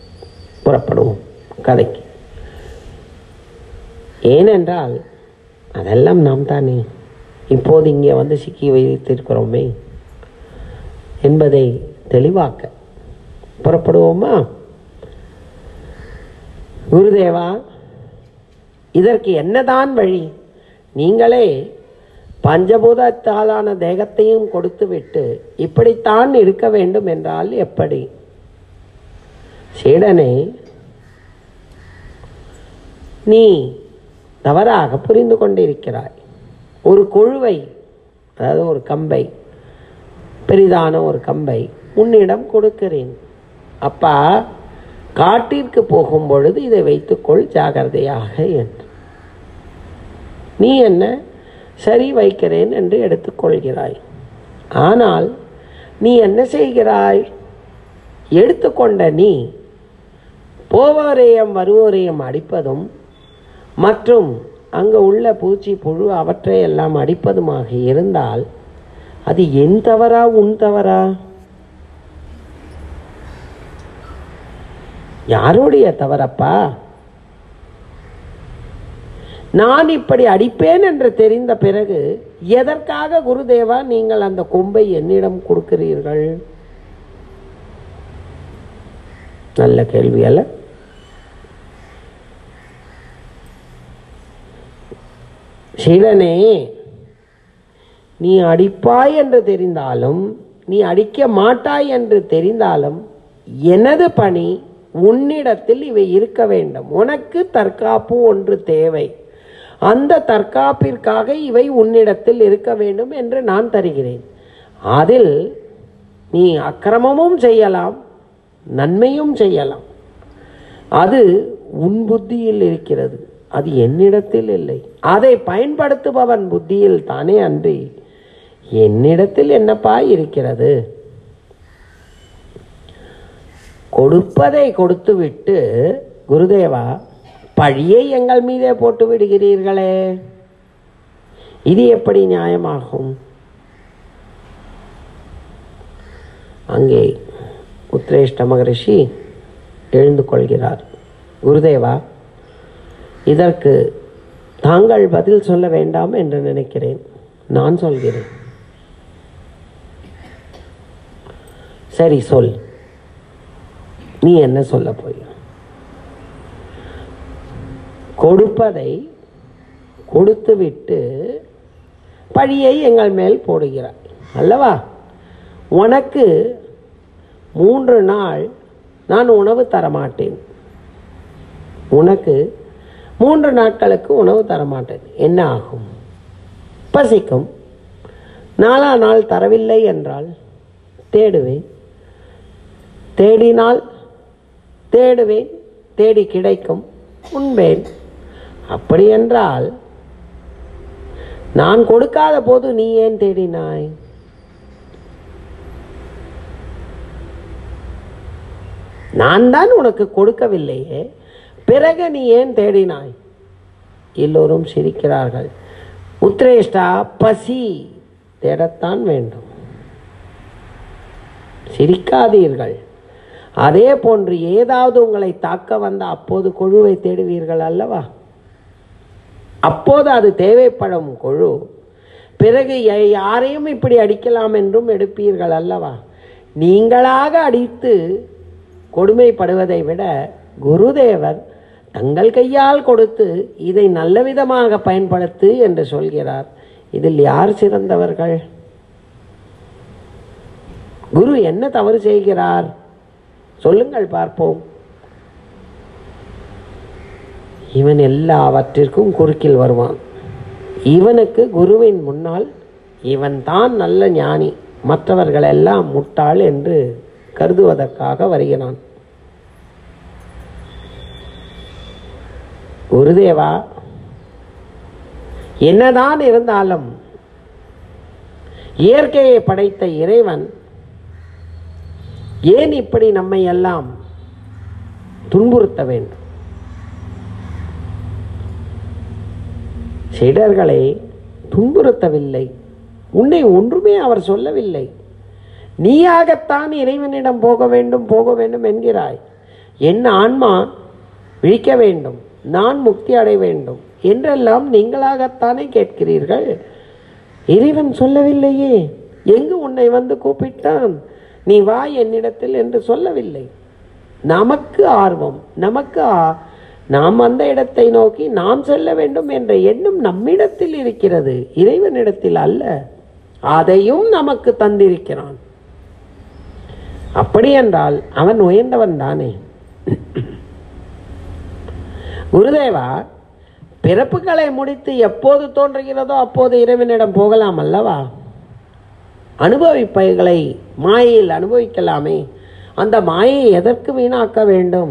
புறப்படுவோம் கதைக்கு ஏனென்றால் அதெல்லாம் நாம் தானே இப்போது இங்கே வந்து சிக்கி வைத்திருக்கிறோமே என்பதை தெளிவாக்க புறப்படுவோமா குருதேவா இதற்கு என்னதான் வழி நீங்களே பஞ்சபூதத்தாலான தேகத்தையும் கொடுத்துவிட்டு இப்படித்தான் இருக்க வேண்டும் என்றால் எப்படி சீடனே நீ தவறாக புரிந்து கொண்டிருக்கிறாய் ஒரு கொழுவை அதாவது ஒரு கம்பை பெரிதான ஒரு கம்பை உன்னிடம் கொடுக்கிறேன் அப்பா காட்டிற்கு போகும் பொழுது இதை வைத்துக்கொள் ஜாகிரதையாக என்று நீ என்ன சரி வைக்கிறேன் என்று எடுத்துக்கொள்கிறாய் ஆனால் நீ என்ன செய்கிறாய் எடுத்துக்கொண்ட நீ போவோரையும் வருவோரையும் அடிப்பதும் மற்றும் அங்கே உள்ள பூச்சி புழு அவற்றை எல்லாம் அடிப்பதுமாக இருந்தால் அது என் தவறா உன் தவறா யாருடைய தவறப்பா நான் இப்படி அடிப்பேன் என்று தெரிந்த பிறகு எதற்காக குருதேவா நீங்கள் அந்த கொம்பை என்னிடம் கொடுக்கிறீர்கள் நல்ல கேள்வி அல்ல சீடனே நீ அடிப்பாய் என்று தெரிந்தாலும் நீ அடிக்க மாட்டாய் என்று தெரிந்தாலும் எனது பணி உன்னிடத்தில் இவை இருக்க வேண்டும் உனக்கு தற்காப்பு ஒன்று தேவை அந்த தற்காப்பிற்காக இவை உன்னிடத்தில் இருக்க வேண்டும் என்று நான் தருகிறேன் அதில் நீ அக்கிரமமும் செய்யலாம் நன்மையும் செய்யலாம் அது உன் புத்தியில் இருக்கிறது அது என்னிடத்தில் இல்லை அதை பயன்படுத்துபவன் புத்தியில் தானே அன்றி என்னிடத்தில் என்னப்பா இருக்கிறது கொடுப்பதை கொடுத்துவிட்டு குருதேவா பழியை எங்கள் மீதே போட்டு விடுகிறீர்களே இது எப்படி நியாயமாகும் அங்கே உத்ரேஷ்ட மகரிஷி எழுந்து கொள்கிறார் குருதேவா இதற்கு தாங்கள் பதில் சொல்ல வேண்டாம் என்று நினைக்கிறேன் நான் சொல்கிறேன் சரி சொல் நீ என்ன சொல்ல போய் கொடுப்பதை கொடுத்துவிட்டு பழியை எங்கள் மேல் போடுகிறாய் அல்லவா உனக்கு மூன்று நாள் நான் உணவு தரமாட்டேன் உனக்கு மூன்று நாட்களுக்கு உணவு தரமாட்டேன் என்ன ஆகும் பசிக்கும் நாலா நாள் தரவில்லை என்றால் தேடுவேன் தேடினால் தேடுவேன் தேடி கிடைக்கும் உண்பேன் அப்படி என்றால் நான் கொடுக்காத போது நீ ஏன் தேடினாய் நான் தான் உனக்கு கொடுக்கவில்லையே பிறகு நீ ஏன் தேடினாய் எல்லோரும் சிரிக்கிறார்கள் உத்ரேஷ்டா பசி தேடத்தான் வேண்டும் சிரிக்காதீர்கள் அதே போன்று ஏதாவது உங்களை தாக்க வந்த அப்போது கொழுவை தேடுவீர்கள் அல்லவா அப்போது அது தேவைப்படும் கொழு பிறகு ய- யாரையும் இப்படி அடிக்கலாம் என்றும் எடுப்பீர்கள் அல்லவா நீங்களாக அடித்து கொடுமைப்படுவதை விட குருதேவர் தங்கள் கையால் கொடுத்து இதை நல்ல விதமாக பயன்படுத்து என்று சொல்கிறார் இதில் யார் சிறந்தவர்கள் குரு என்ன தவறு செய்கிறார் சொல்லுங்கள் பார்ப்போம் இவன் எல்லாவற்றிற்கும் குறுக்கில் வருவான் இவனுக்கு குருவின் முன்னால் இவன் தான் நல்ல ஞானி மற்றவர்கள் எல்லாம் முட்டாள் என்று கருதுவதற்காக வருகிறான் குருதேவா என்னதான் இருந்தாலும் இயற்கையை படைத்த இறைவன் ஏன் இப்படி நம்மை எல்லாம் துன்புறுத்த வேண்டும் சிடர்களை துன்புறுத்தவில்லை உன்னை ஒன்றுமே அவர் சொல்லவில்லை நீயாகத்தான் இறைவனிடம் போக வேண்டும் போக வேண்டும் என்கிறாய் என் ஆன்மா விழிக்க வேண்டும் நான் முக்தி அடைய வேண்டும் என்றெல்லாம் நீங்களாகத்தானே கேட்கிறீர்கள் இறைவன் சொல்லவில்லையே எங்கு உன்னை வந்து கூப்பிட்டான் நீ வா என்னிடத்தில் என்று சொல்லவில்லை நமக்கு ஆர்வம் நமக்கு ஆ- நாம் அந்த இடத்தை நோக்கி நாம் செல்ல வேண்டும் என்ற எண்ணம் நம்மிடத்தில் இருக்கிறது இறைவனிடத்தில் அல்ல அதையும் நமக்கு தந்திருக்கிறான் அப்படி என்றால் அவன் உயர்ந்தவன் தானே குருதேவா பிறப்புகளை முடித்து எப்போது தோன்றுகிறதோ அப்போது இறைவனிடம் போகலாம் அல்லவா அனுபவிப்பைகளை மாயையில் அனுபவிக்கலாமே அந்த மாயை எதற்கு வீணாக்க வேண்டும்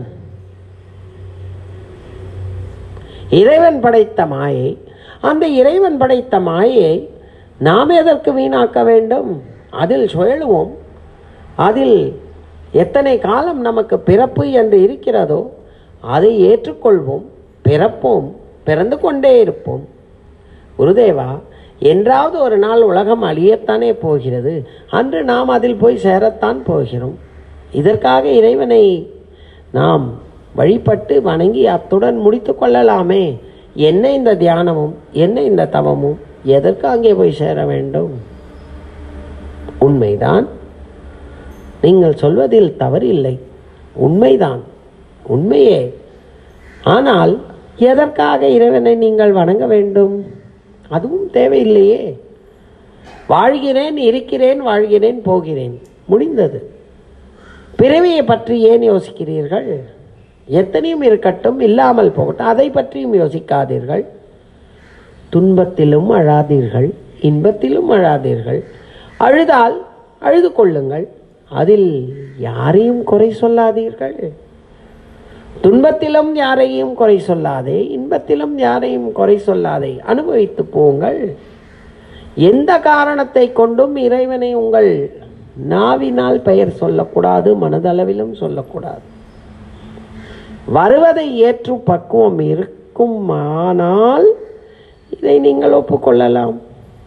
இறைவன் படைத்த மாயை அந்த இறைவன் படைத்த மாயை நாம் எதற்கு வீணாக்க வேண்டும் அதில் சுழலுவோம் அதில் எத்தனை காலம் நமக்கு பிறப்பு என்று இருக்கிறதோ அதை ஏற்றுக்கொள்வோம் பிறப்போம் பிறந்து கொண்டே இருப்போம் குருதேவா என்றாவது ஒரு நாள் உலகம் அழியத்தானே போகிறது அன்று நாம் அதில் போய் சேரத்தான் போகிறோம் இதற்காக இறைவனை நாம் வழிபட்டு வணங்கி அத்துடன் முடித்து கொள்ளலாமே என்ன இந்த தியானமும் என்ன இந்த தவமும் எதற்கு அங்கே போய் சேர வேண்டும் உண்மைதான் நீங்கள் சொல்வதில் தவறில்லை உண்மைதான் உண்மையே ஆனால் எதற்காக இறைவனை நீங்கள் வணங்க வேண்டும் அதுவும் தேவையில்லையே வாழ்கிறேன் இருக்கிறேன் வாழ்கிறேன் போகிறேன் முடிந்தது பிறவியை பற்றி ஏன் யோசிக்கிறீர்கள் எத்தனையும் இருக்கட்டும் இல்லாமல் போகட்டும் அதை பற்றியும் யோசிக்காதீர்கள் துன்பத்திலும் அழாதீர்கள் இன்பத்திலும் அழாதீர்கள் அழுதால் அழுது கொள்ளுங்கள் அதில் யாரையும் குறை சொல்லாதீர்கள் துன்பத்திலும் யாரையும் குறை சொல்லாதே இன்பத்திலும் யாரையும் குறை சொல்லாதே அனுபவித்து போங்கள் எந்த காரணத்தை கொண்டும் இறைவனை உங்கள் நாவினால் பெயர் சொல்லக்கூடாது மனதளவிலும் சொல்லக்கூடாது வருவதை ஏற்று பக்குவம் இருக்கும் ஆனால் இதை நீங்கள் ஒப்புக்கொள்ளலாம்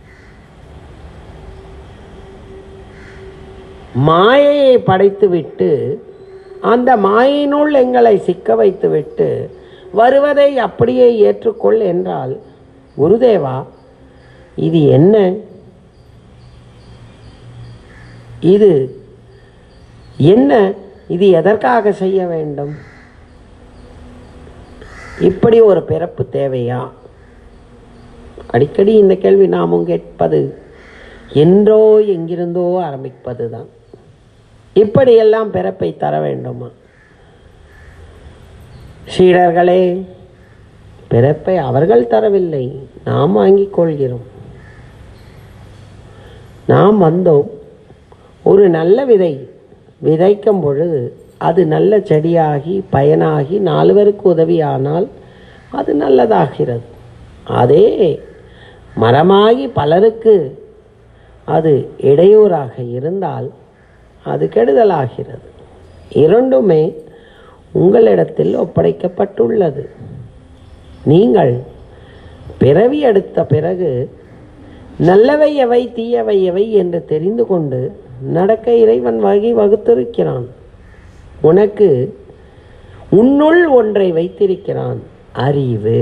மாயையை படைத்துவிட்டு அந்த மாயினுள் எங்களை சிக்க வைத்துவிட்டு வருவதை அப்படியே ஏற்றுக்கொள் என்றால் குருதேவா இது என்ன இது என்ன இது எதற்காக செய்ய வேண்டும் இப்படி ஒரு பிறப்பு தேவையா அடிக்கடி இந்த கேள்வி நாமும் கேட்பது என்றோ எங்கிருந்தோ ஆரம்பிப்பது தான் இப்படியெல்லாம் பிறப்பை தர வேண்டுமா சீடர்களே பிறப்பை அவர்கள் தரவில்லை நாம் வாங்கிக் கொள்கிறோம் நாம் வந்தோம் ஒரு நல்ல விதை விதைக்கும் பொழுது அது நல்ல செடியாகி பயனாகி நால்வருக்கு உதவியானால் அது நல்லதாகிறது அதே மரமாகி பலருக்கு அது இடையூறாக இருந்தால் அது கெடுதலாகிறது இரண்டுமே உங்களிடத்தில் ஒப்படைக்கப்பட்டுள்ளது நீங்கள் பிறவி எடுத்த பிறகு நல்லவை எவை தீயவை எவை என்று தெரிந்து கொண்டு நடக்க இறைவன் வகை வகுத்திருக்கிறான் உனக்கு உன்னுள் ஒன்றை வைத்திருக்கிறான் அறிவு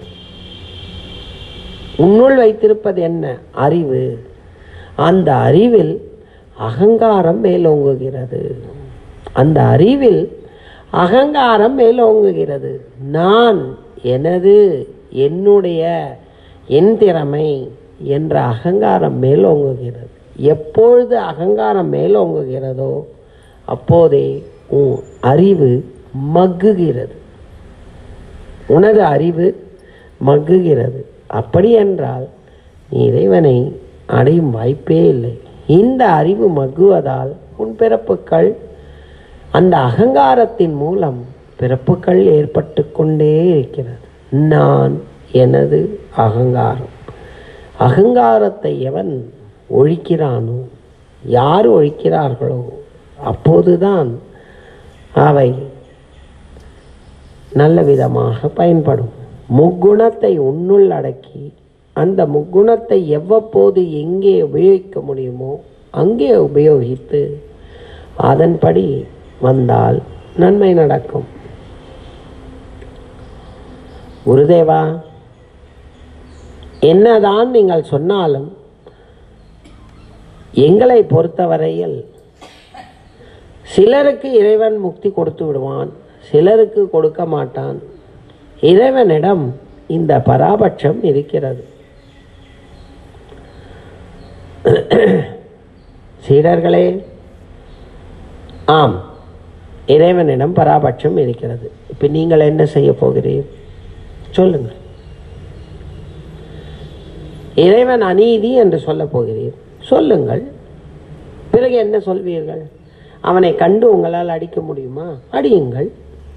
உன்னுள் வைத்திருப்பது என்ன அறிவு அந்த அறிவில் அகங்காரம் மேலோங்குகிறது அந்த அறிவில் அகங்காரம் மேலோங்குகிறது நான் எனது என்னுடைய என் திறமை என்ற அகங்காரம் மேலோங்குகிறது எப்பொழுது அகங்காரம் மேலோங்குகிறதோ அப்போதே உன் அறிவு மக்குகிறது உனது அறிவு மக்குகிறது அப்படி என்றால் நீ இறைவனை அடையும் வாய்ப்பே இல்லை இந்த அறிவு மக்குவதால் உன் பிறப்புகள் அந்த அகங்காரத்தின் மூலம் பிறப்புகள் ஏற்பட்டு கொண்டே இருக்கிறது நான் எனது அகங்காரம் அகங்காரத்தை எவன் ஒழிக்கிறானோ யார் ஒழிக்கிறார்களோ அப்போதுதான் அவை நல்ல விதமாக பயன்படும் முக்குணத்தை உன்னுள் அடக்கி அந்த முக்குணத்தை எவ்வப்போது எங்கே உபயோகிக்க முடியுமோ அங்கே உபயோகித்து அதன்படி வந்தால் நன்மை நடக்கும் குருதேவா என்னதான் நீங்கள் சொன்னாலும் எங்களை பொறுத்தவரையில் சிலருக்கு இறைவன் முக்தி கொடுத்து விடுவான் சிலருக்கு கொடுக்க மாட்டான் இறைவனிடம் இந்த பராபட்சம் இருக்கிறது சீடர்களே ஆம் இறைவனிடம் பராபட்சம் இருக்கிறது இப்போ நீங்கள் என்ன செய்ய போகிறீர் சொல்லுங்கள் இறைவன் அநீதி என்று சொல்ல போகிறீர் சொல்லுங்கள் பிறகு என்ன சொல்வீர்கள் அவனை கண்டு உங்களால் அடிக்க முடியுமா அடியுங்கள்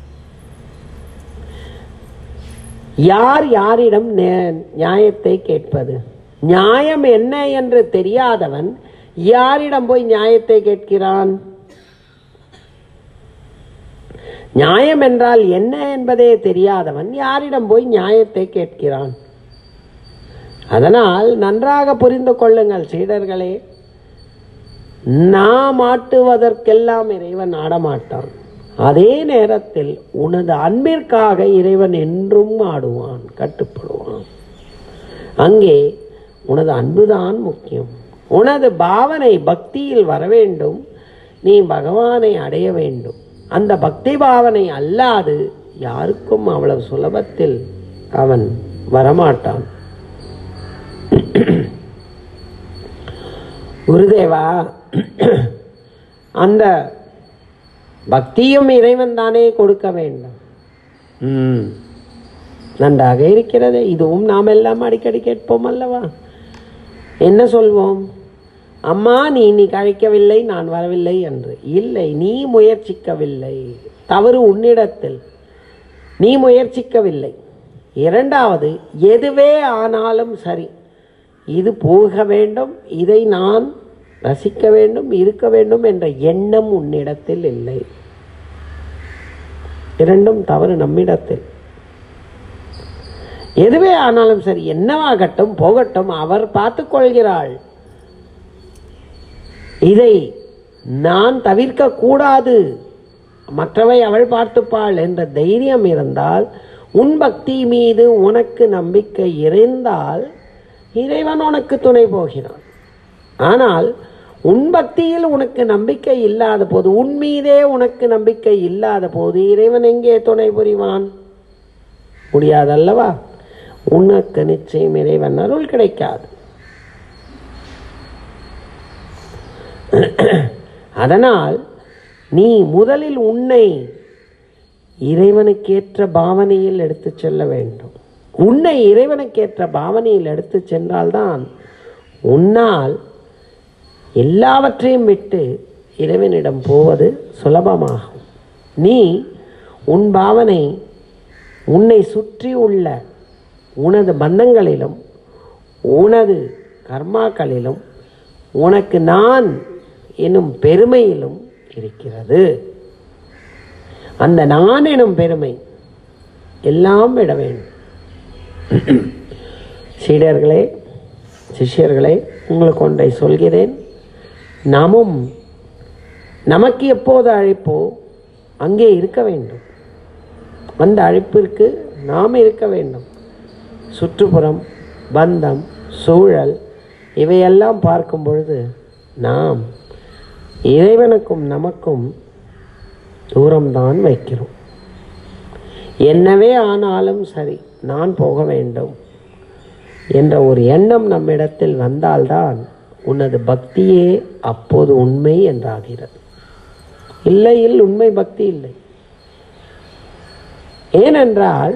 யார் யாரிடம் நே- நியாயத்தை கேட்பது நியாயம் என்ன என்று தெரியாதவன் யாரிடம் போய் நியாயத்தை கேட்கிறான் நியாயம் என்றால் என்ன என்பதே தெரியாதவன் யாரிடம் போய் நியாயத்தை கேட்கிறான் அதனால் நன்றாக புரிந்து கொள்ளுங்கள் சீடர்களே நாம் ஆட்டுவதற்கெல்லாம் இறைவன் ஆடமாட்டான் அதே நேரத்தில் உனது அன்பிற்காக இறைவன் என்றும் ஆடுவான் கட்டுப்படுவான் அங்கே உனது அன்புதான் முக்கியம் உனது பாவனை பக்தியில் வர வேண்டும் நீ பகவானை அடைய வேண்டும் அந்த பக்தி பாவனை அல்லாது யாருக்கும் அவ்வளவு சுலபத்தில் அவன் வரமாட்டான் குருதேவா அந்த பக்தியும் இறைவன் தானே கொடுக்க வேண்டும் ம் நன்றாக இருக்கிறது இதுவும் நாம் எல்லாம் அடிக்கடி கேட்போம் அல்லவா என்ன சொல்வோம் அம்மா நீ இன்னைக்கு அழைக்கவில்லை நான் வரவில்லை என்று இல்லை நீ முயற்சிக்கவில்லை தவறு உன்னிடத்தில் நீ முயற்சிக்கவில்லை இரண்டாவது எதுவே ஆனாலும் சரி இது போக வேண்டும் இதை நான் ரசிக்க வேண்டும் இருக்க வேண்டும் என்ற எண்ணம் உன்னிடத்தில் இல்லை இரண்டும் தவறு நம்மிடத்தில் எதுவே ஆனாலும் சரி என்னவாகட்டும் போகட்டும் அவர் பார்த்துக் கொள்கிறாள் இதை நான் தவிர்க்க கூடாது மற்றவை அவள் பார்த்துப்பாள் என்ற தைரியம் இருந்தால் உன் பக்தி மீது உனக்கு நம்பிக்கை இருந்தால் இறைவன் உனக்கு துணை போகிறான் ஆனால் உன் பக்தியில் உனக்கு நம்பிக்கை இல்லாத போது உன் மீதே உனக்கு நம்பிக்கை இல்லாத போது இறைவன் எங்கே துணை புரிவான் முடியாதல்லவா உனக்கு நிச்சயம் இறைவன் அருள் கிடைக்காது அதனால் நீ முதலில் உன்னை இறைவனுக்கேற்ற பாவனையில் எடுத்துச் செல்ல வேண்டும் உன்னை இறைவனுக்கேற்ற பாவனையில் எடுத்துச் சென்றால்தான் உன்னால் எல்லாவற்றையும் விட்டு இறைவனிடம் போவது சுலபமாகும் நீ உன் பாவனை உன்னை சுற்றி உள்ள உனது பந்தங்களிலும் உனது கர்மாக்களிலும் உனக்கு நான் எனும் பெருமையிலும் இருக்கிறது அந்த நான் எனும் பெருமை எல்லாம் விட வேண்டும் சீடர்களே சிஷ்யர்களே உங்களுக்கு ஒன்றை சொல்கிறேன் நாமும் நமக்கு எப்போது அழைப்போ அங்கே இருக்க வேண்டும் அந்த அழைப்பிற்கு நாம் இருக்க வேண்டும் சுற்றுப்புறம் பந்தம் சூழல் இவையெல்லாம் பார்க்கும் பொழுது நாம் இறைவனுக்கும் நமக்கும் தூரம்தான் வைக்கிறோம் என்னவே ஆனாலும் சரி நான் போக வேண்டும் என்ற ஒரு எண்ணம் நம்மிடத்தில் வந்தால்தான் உனது பக்தியே அப்போது உண்மை என்றாகிறது இல்லையில் உண்மை பக்தி இல்லை ஏனென்றால்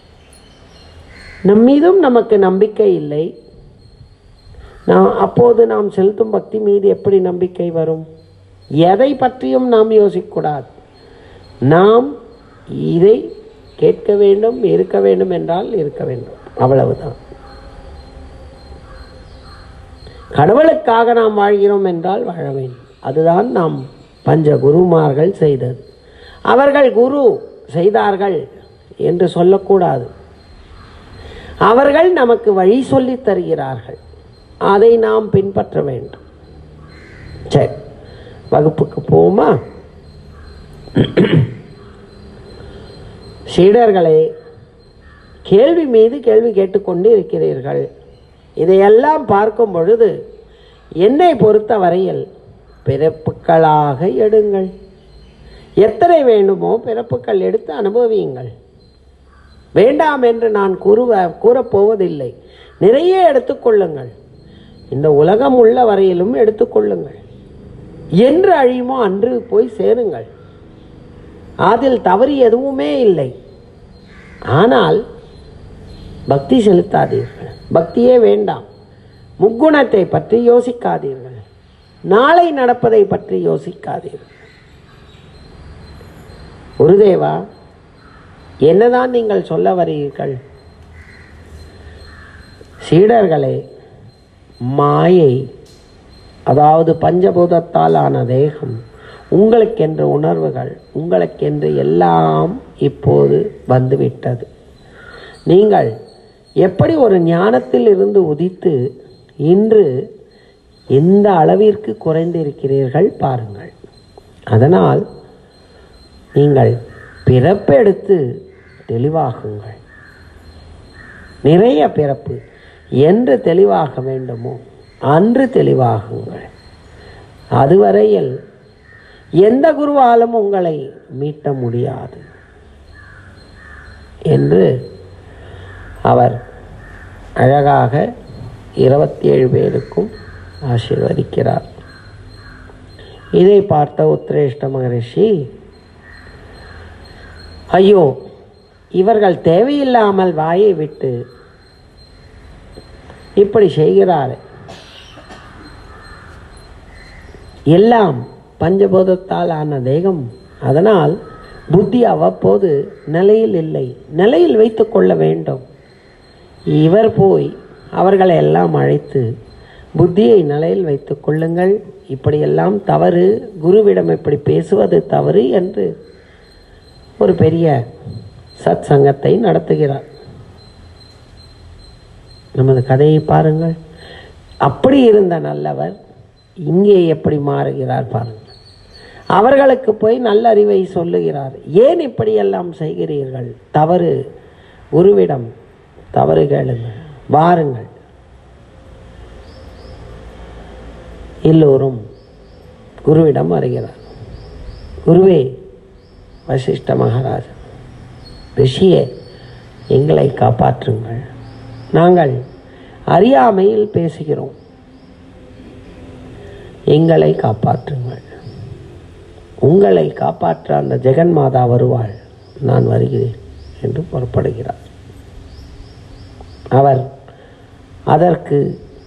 நம் மீதும் நமக்கு நம்பிக்கை இல்லை நாம் அப்போது நாம் செலுத்தும் பக்தி மீது எப்படி நம்பிக்கை வரும் எதை பற்றியும் நாம் யோசிக்கக்கூடாது நாம் இதை கேட்க வேண்டும் இருக்க வேண்டும் என்றால் இருக்க வேண்டும் அவ்வளவுதான் கடவுளுக்காக நாம் வாழ்கிறோம் என்றால் வாழ வேண்டும் அதுதான் நாம் பஞ்ச குருமார்கள் செய்தது அவர்கள் குரு செய்தார்கள் என்று சொல்லக்கூடாது அவர்கள் நமக்கு வழி சொல்லித் தருகிறார்கள் அதை நாம் பின்பற்ற வேண்டும் சரி வகுப்புக்கு போமா சீடர்களே கேள்வி மீது கேள்வி கேட்டுக்கொண்டு இருக்கிறீர்கள் இதையெல்லாம் பார்க்கும் பொழுது என்னை பொறுத்த வரையில் பிறப்புக்களாக எடுங்கள் எத்தனை வேண்டுமோ பிறப்புக்கள் எடுத்து அனுபவியுங்கள் வேண்டாம் என்று நான் கூறுவ கூறப்போவதில்லை நிறைய எடுத்துக்கொள்ளுங்கள் இந்த உலகம் உள்ள வரையிலும் எடுத்துக்கொள்ளுங்கள் என்று அழியுமோ அன்று போய் சேருங்கள் அதில் தவறு எதுவுமே இல்லை ஆனால் பக்தி செலுத்தாதீர்கள் பக்தியே வேண்டாம் முக்குணத்தை பற்றி யோசிக்காதீர்கள் நாளை நடப்பதை பற்றி யோசிக்காதீர்கள் குருதேவா என்னதான் நீங்கள் சொல்ல வருகிறீர்கள் சீடர்களே மாயை அதாவது பஞ்சபூதத்தால் ஆன தேகம் உங்களுக்கென்று உணர்வுகள் உங்களுக்கென்று எல்லாம் இப்போது வந்துவிட்டது நீங்கள் எப்படி ஒரு ஞானத்தில் இருந்து உதித்து இன்று எந்த அளவிற்கு குறைந்திருக்கிறீர்கள் பாருங்கள் அதனால் நீங்கள் பிறப்பெடுத்து தெளிவாகுங்கள் நிறைய பிறப்பு என்று தெளிவாக வேண்டுமோ அன்று தெளிவாகுங்கள் அதுவரையில் எந்த குருவாலும் உங்களை மீட்ட முடியாது என்று அவர் அழகாக இருபத்தி ஏழு பேருக்கும் ஆசீர்வதிக்கிறார் இதை பார்த்த உத்ரேஷ்ட மகரிஷி ஐயோ இவர்கள் தேவையில்லாமல் வாயை விட்டு இப்படி செய்கிறார் எல்லாம் பஞ்சபூதத்தால் ஆன தேகம் அதனால் புத்தி அவ்வப்போது நிலையில் இல்லை நிலையில் வைத்து கொள்ள வேண்டும் இவர் போய் அவர்களை எல்லாம் அழைத்து புத்தியை நிலையில் வைத்துக் கொள்ளுங்கள் இப்படியெல்லாம் தவறு குருவிடம் இப்படி பேசுவது தவறு என்று ஒரு பெரிய சத் சங்கத்தை நடத்துகிறார் நமது கதையை பாருங்கள் அப்படி இருந்த நல்லவர் இங்கே எப்படி மாறுகிறார் பாருங்கள் அவர்களுக்கு போய் நல்ல அறிவை சொல்லுகிறார் ஏன் இப்படியெல்லாம் செய்கிறீர்கள் தவறு குருவிடம் தவறு கேளுங்கள் வாருங்கள் எல்லோரும் குருவிடம் வருகிறார் குருவே வசிஷ்ட மகாராஜா ரிஷியே எங்களை காப்பாற்றுங்கள் நாங்கள் அறியாமையில் பேசுகிறோம் எங்களை காப்பாற்றுங்கள் உங்களை காப்பாற்ற அந்த ஜெகன்மாதா வருவாள் நான் வருகிறேன் என்று புறப்படுகிறார் அவர் அதற்கு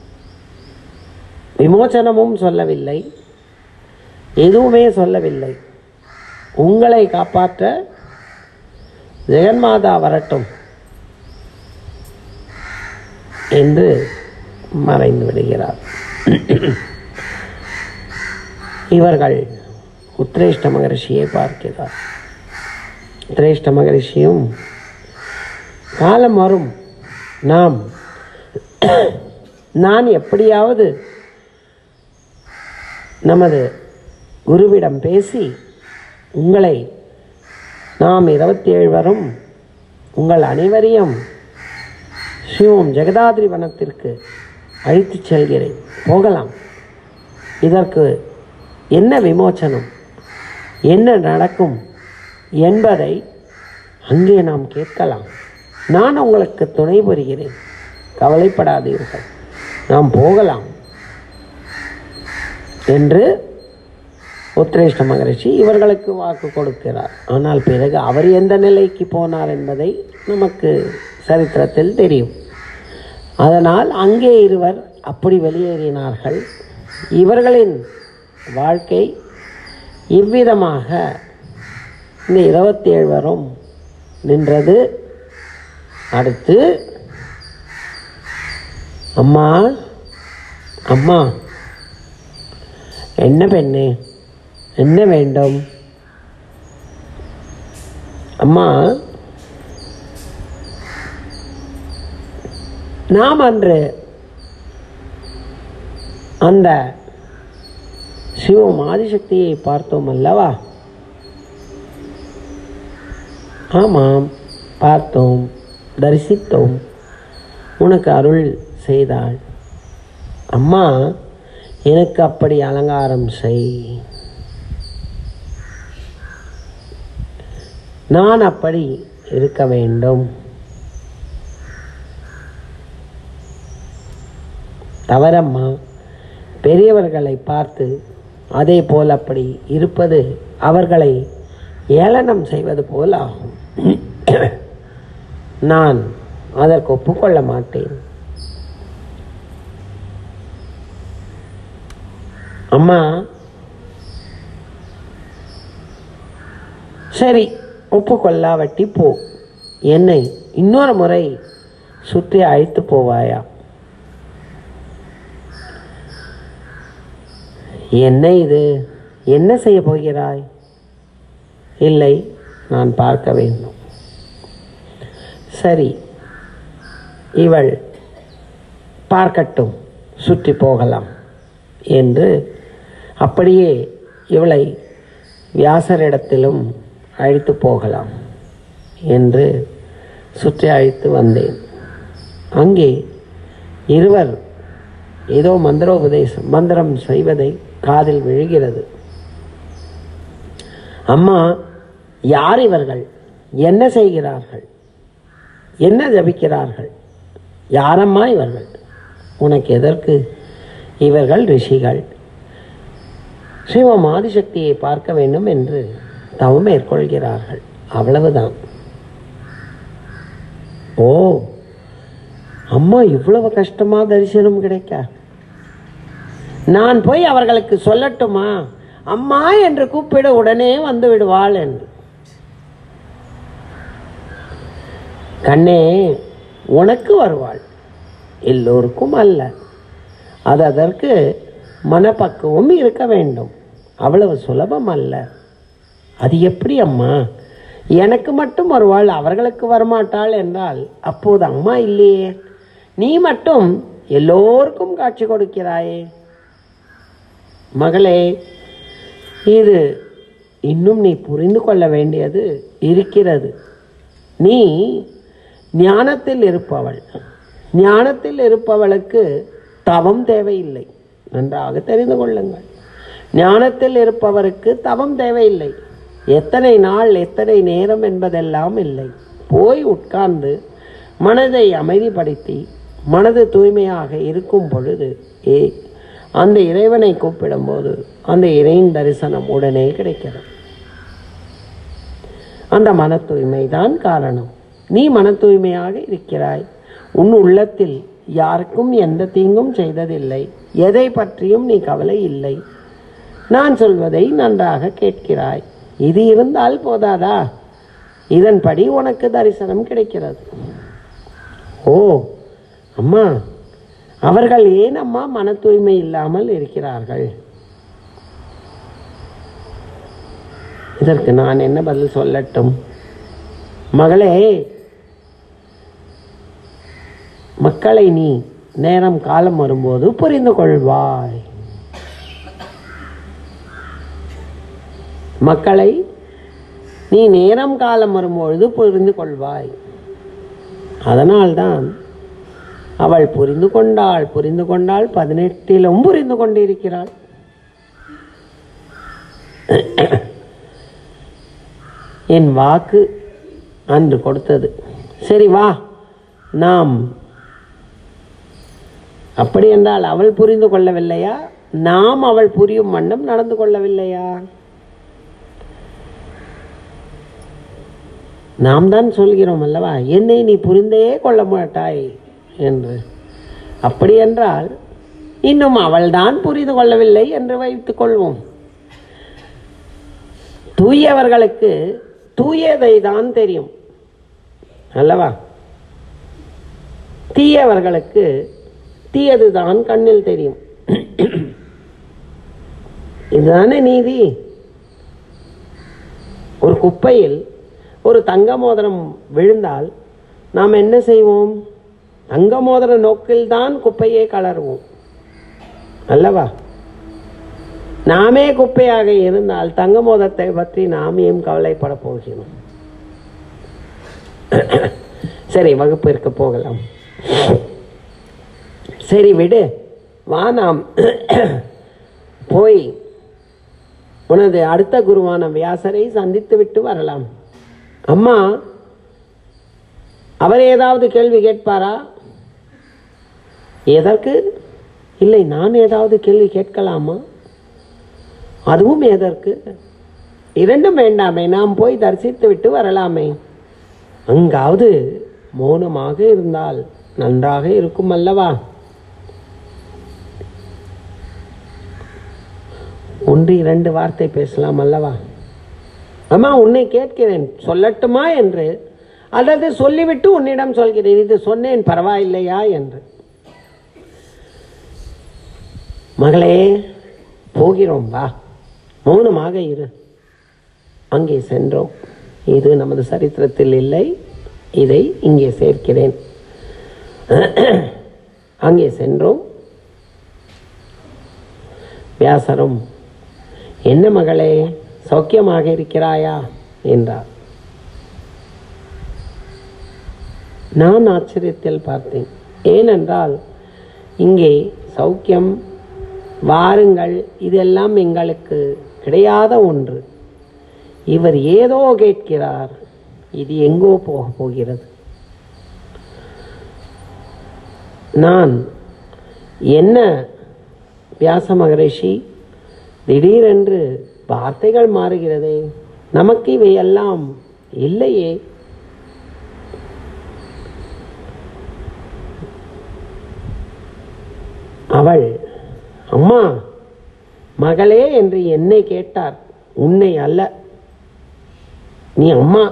விமோசனமும் சொல்லவில்லை எதுவுமே சொல்லவில்லை உங்களை காப்பாற்ற ஜெகன்மாதா வரட்டும் என்று மறைந்து விடுகிறார் இவர்கள் உத்ரேஷ்ட மகரிஷியை பார்க்கிறார் உத்ரேஷ்ட மகரிஷியும் காலம் வரும் நாம் நான் எப்படியாவது நமது குருவிடம் பேசி உங்களை நாம் இருபத்தி ஏழு வரும் உங்கள் அனைவரையும் சிவம் ஜெகதாதிரி வனத்திற்கு அழைத்துச் செல்கிறேன் போகலாம் இதற்கு என்ன விமோச்சனம் என்ன நடக்கும் என்பதை அங்கே நாம் கேட்கலாம் நான் உங்களுக்கு துணை புரிகிறேன் கவலைப்படாதீர்கள் நாம் போகலாம் என்று உத்ரேஷ்ட மகரிஷி இவர்களுக்கு வாக்கு கொடுக்கிறார் ஆனால் பிறகு அவர் எந்த நிலைக்கு போனார் என்பதை நமக்கு சரித்திரத்தில் தெரியும் அதனால் அங்கே இருவர் அப்படி வெளியேறினார்கள் இவர்களின் வாழ்க்கை இவ்விதமாக இந்த இருபத்தி ஏழு வரும் நின்றது அடுத்து அம்மா அம்மா என்ன பெண்ணே என்ன வேண்டும் அம்மா நாம் அன்று அந்த சிவம் ஆதிசக்தியை பார்த்தோம் அல்லவா ஆமாம் பார்த்தோம் தரிசித்தோம் உனக்கு அருள் செய்தாள் அம்மா எனக்கு அப்படி அலங்காரம் செய் நான் அப்படி இருக்க வேண்டும் தவறம்மா பெரியவர்களை பார்த்து அதே போல் அப்படி இருப்பது அவர்களை ஏளனம் செய்வது போல் ஆகும் நான் அதற்கு ஒப்புக்கொள்ள மாட்டேன் அம்மா சரி ஒப்புக்கொள்ளாவட்டி போ என்னை இன்னொரு முறை சுற்றி அழைத்து போவாயா என்ன இது என்ன செய்ய போகிறாய் இல்லை நான் பார்க்க வேண்டும் சரி இவள் பார்க்கட்டும் சுற்றி போகலாம் என்று அப்படியே இவளை வியாசரிடத்திலும் அழைத்து போகலாம் என்று சுற்றி அழைத்து வந்தேன் அங்கே இருவர் ஏதோ மந்திரோபதேசம் மந்திரம் செய்வதை காதில் விழுகிறது அம்மா யார் இவர்கள் என்ன செய்கிறார்கள் என்ன ஜபிக்கிறார்கள் யாரம்மா இவர்கள் உனக்கு எதற்கு இவர்கள் ரிஷிகள் சிவம் ஆதிசக்தியை பார்க்க வேண்டும் என்று தவம் மேற்கொள்கிறார்கள் அவ்வளவுதான் ஓ அம்மா இவ்வளவு கஷ்டமா தரிசனம் கிடைக்க நான் போய் அவர்களுக்கு சொல்லட்டுமா அம்மா என்று கூப்பிட உடனே வந்து விடுவாள் என்று கண்ணே உனக்கு வருவாள் எல்லோருக்கும் அல்ல அது அதற்கு மனப்பக்குவம் இருக்க வேண்டும் அவ்வளவு சுலபம் அல்ல அது எப்படி அம்மா எனக்கு மட்டும் வருவாள் அவர்களுக்கு வரமாட்டாள் என்றால் அப்போது அம்மா இல்லையே நீ மட்டும் எல்லோருக்கும் காட்சி கொடுக்கிறாயே மகளே இது இன்னும் நீ புரிந்து கொள்ள வேண்டியது இருக்கிறது நீ ஞானத்தில் இருப்பவள் ஞானத்தில் இருப்பவளுக்கு தவம் தேவையில்லை நன்றாக தெரிந்து கொள்ளுங்கள் ஞானத்தில் இருப்பவருக்கு தவம் தேவையில்லை எத்தனை நாள் எத்தனை நேரம் என்பதெல்லாம் இல்லை போய் உட்கார்ந்து மனதை அமைதிப்படுத்தி மனது தூய்மையாக இருக்கும் பொழுது ஏ அந்த இறைவனை கூப்பிடும்போது அந்த இறையின் தரிசனம் உடனே கிடைக்கிறது அந்த மன தூய்மை தான் காரணம் நீ மன தூய்மையாக இருக்கிறாய் உன் உள்ளத்தில் யாருக்கும் எந்த தீங்கும் செய்ததில்லை எதை பற்றியும் நீ கவலை இல்லை நான் சொல்வதை நன்றாக கேட்கிறாய் இது இருந்தால் போதாதா இதன்படி உனக்கு தரிசனம் கிடைக்கிறது ஓ அம்மா அவர்கள் ஏன் அம்மா மன தூய்மை இல்லாமல் இருக்கிறார்கள் இதற்கு நான் என்ன பதில் சொல்லட்டும் மகளே மக்களை நீ நேரம் காலம் வரும்போது புரிந்து கொள்வாய் மக்களை நீ நேரம் காலம் வரும்பொழுது புரிந்து கொள்வாய் அதனால்தான் அவள் புரிந்து கொண்டாள் புரிந்து கொண்டாள் பதினெட்டிலும் புரிந்து கொண்டிருக்கிறாள் என் வாக்கு அன்று கொடுத்தது சரி வா நாம் அப்படி என்றால் அவள் புரிந்து கொள்ளவில்லையா நாம் அவள் புரியும் வண்ணம் நடந்து கொள்ளவில்லையா நாம் தான் சொல்கிறோம் அல்லவா என்னை நீ புரிந்தே கொள்ள மாட்டாய் என்று அப்படி என்றால் இன்னும் அவள்தான் புரிந்து கொள்ளவில்லை என்று வைத்துக் கொள்வோம் தூயவர்களுக்கு தூயதை தான் தெரியும் அல்லவா தீயவர்களுக்கு தீயது தான் கண்ணில் தெரியும் இதுதானே நீதி ஒரு குப்பையில் ஒரு தங்க மோதிரம் விழுந்தால் நாம் என்ன செய்வோம் தங்க மோதிர நோக்கில் தான் குப்பையை கலருவோம் அல்லவா நாமே குப்பையாக இருந்தால் தங்க மோதத்தை பற்றி நாம் ஏன் கவலைப்பட போகிறோம் சரி வகுப்பிற்கு போகலாம் சரி விடு வா நாம் போய் உனது அடுத்த குருவான வியாசரை சந்தித்து விட்டு வரலாம் அம்மா அவர் ஏதாவது கேள்வி கேட்பாரா எதற்கு இல்லை நான் ஏதாவது கேள்வி கேட்கலாமா அதுவும் எதற்கு இரண்டும் வேண்டாமே நாம் போய் தரிசித்து விட்டு வரலாமே அங்காவது மௌனமாக இருந்தால் நன்றாக இருக்கும் அல்லவா ஒன்று இரண்டு வார்த்தை பேசலாம் அல்லவா அம்மா உன்னை கேட்கிறேன் சொல்லட்டுமா என்று அல்லது சொல்லிவிட்டு உன்னிடம் சொல்கிறேன் இது சொன்னேன் பரவாயில்லையா என்று மகளே போகிறோம் வா மௌனமாக இரு அங்கே சென்றோம் இது நமது சரித்திரத்தில் இல்லை இதை இங்கே சேர்க்கிறேன் அங்கே சென்றோம் வியாசரும் என்ன மகளே சௌக்கியமாக இருக்கிறாயா என்றார் நான் ஆச்சரியத்தில் பார்த்தேன் ஏனென்றால் இங்கே சௌக்கியம் வாருங்கள் இதெல்லாம் எங்களுக்கு கிடையாத ஒன்று இவர் ஏதோ கேட்கிறார் இது எங்கோ போக போகிறது நான் என்ன வியாச மகரிஷி திடீரென்று வார்த்தைகள் மாறுகிறதே நமக்கு இவையெல்லாம் இல்லையே அவள் அம்மா மகளே என்று என்னை கேட்டார் உன்னை அல்ல நீ அம்மா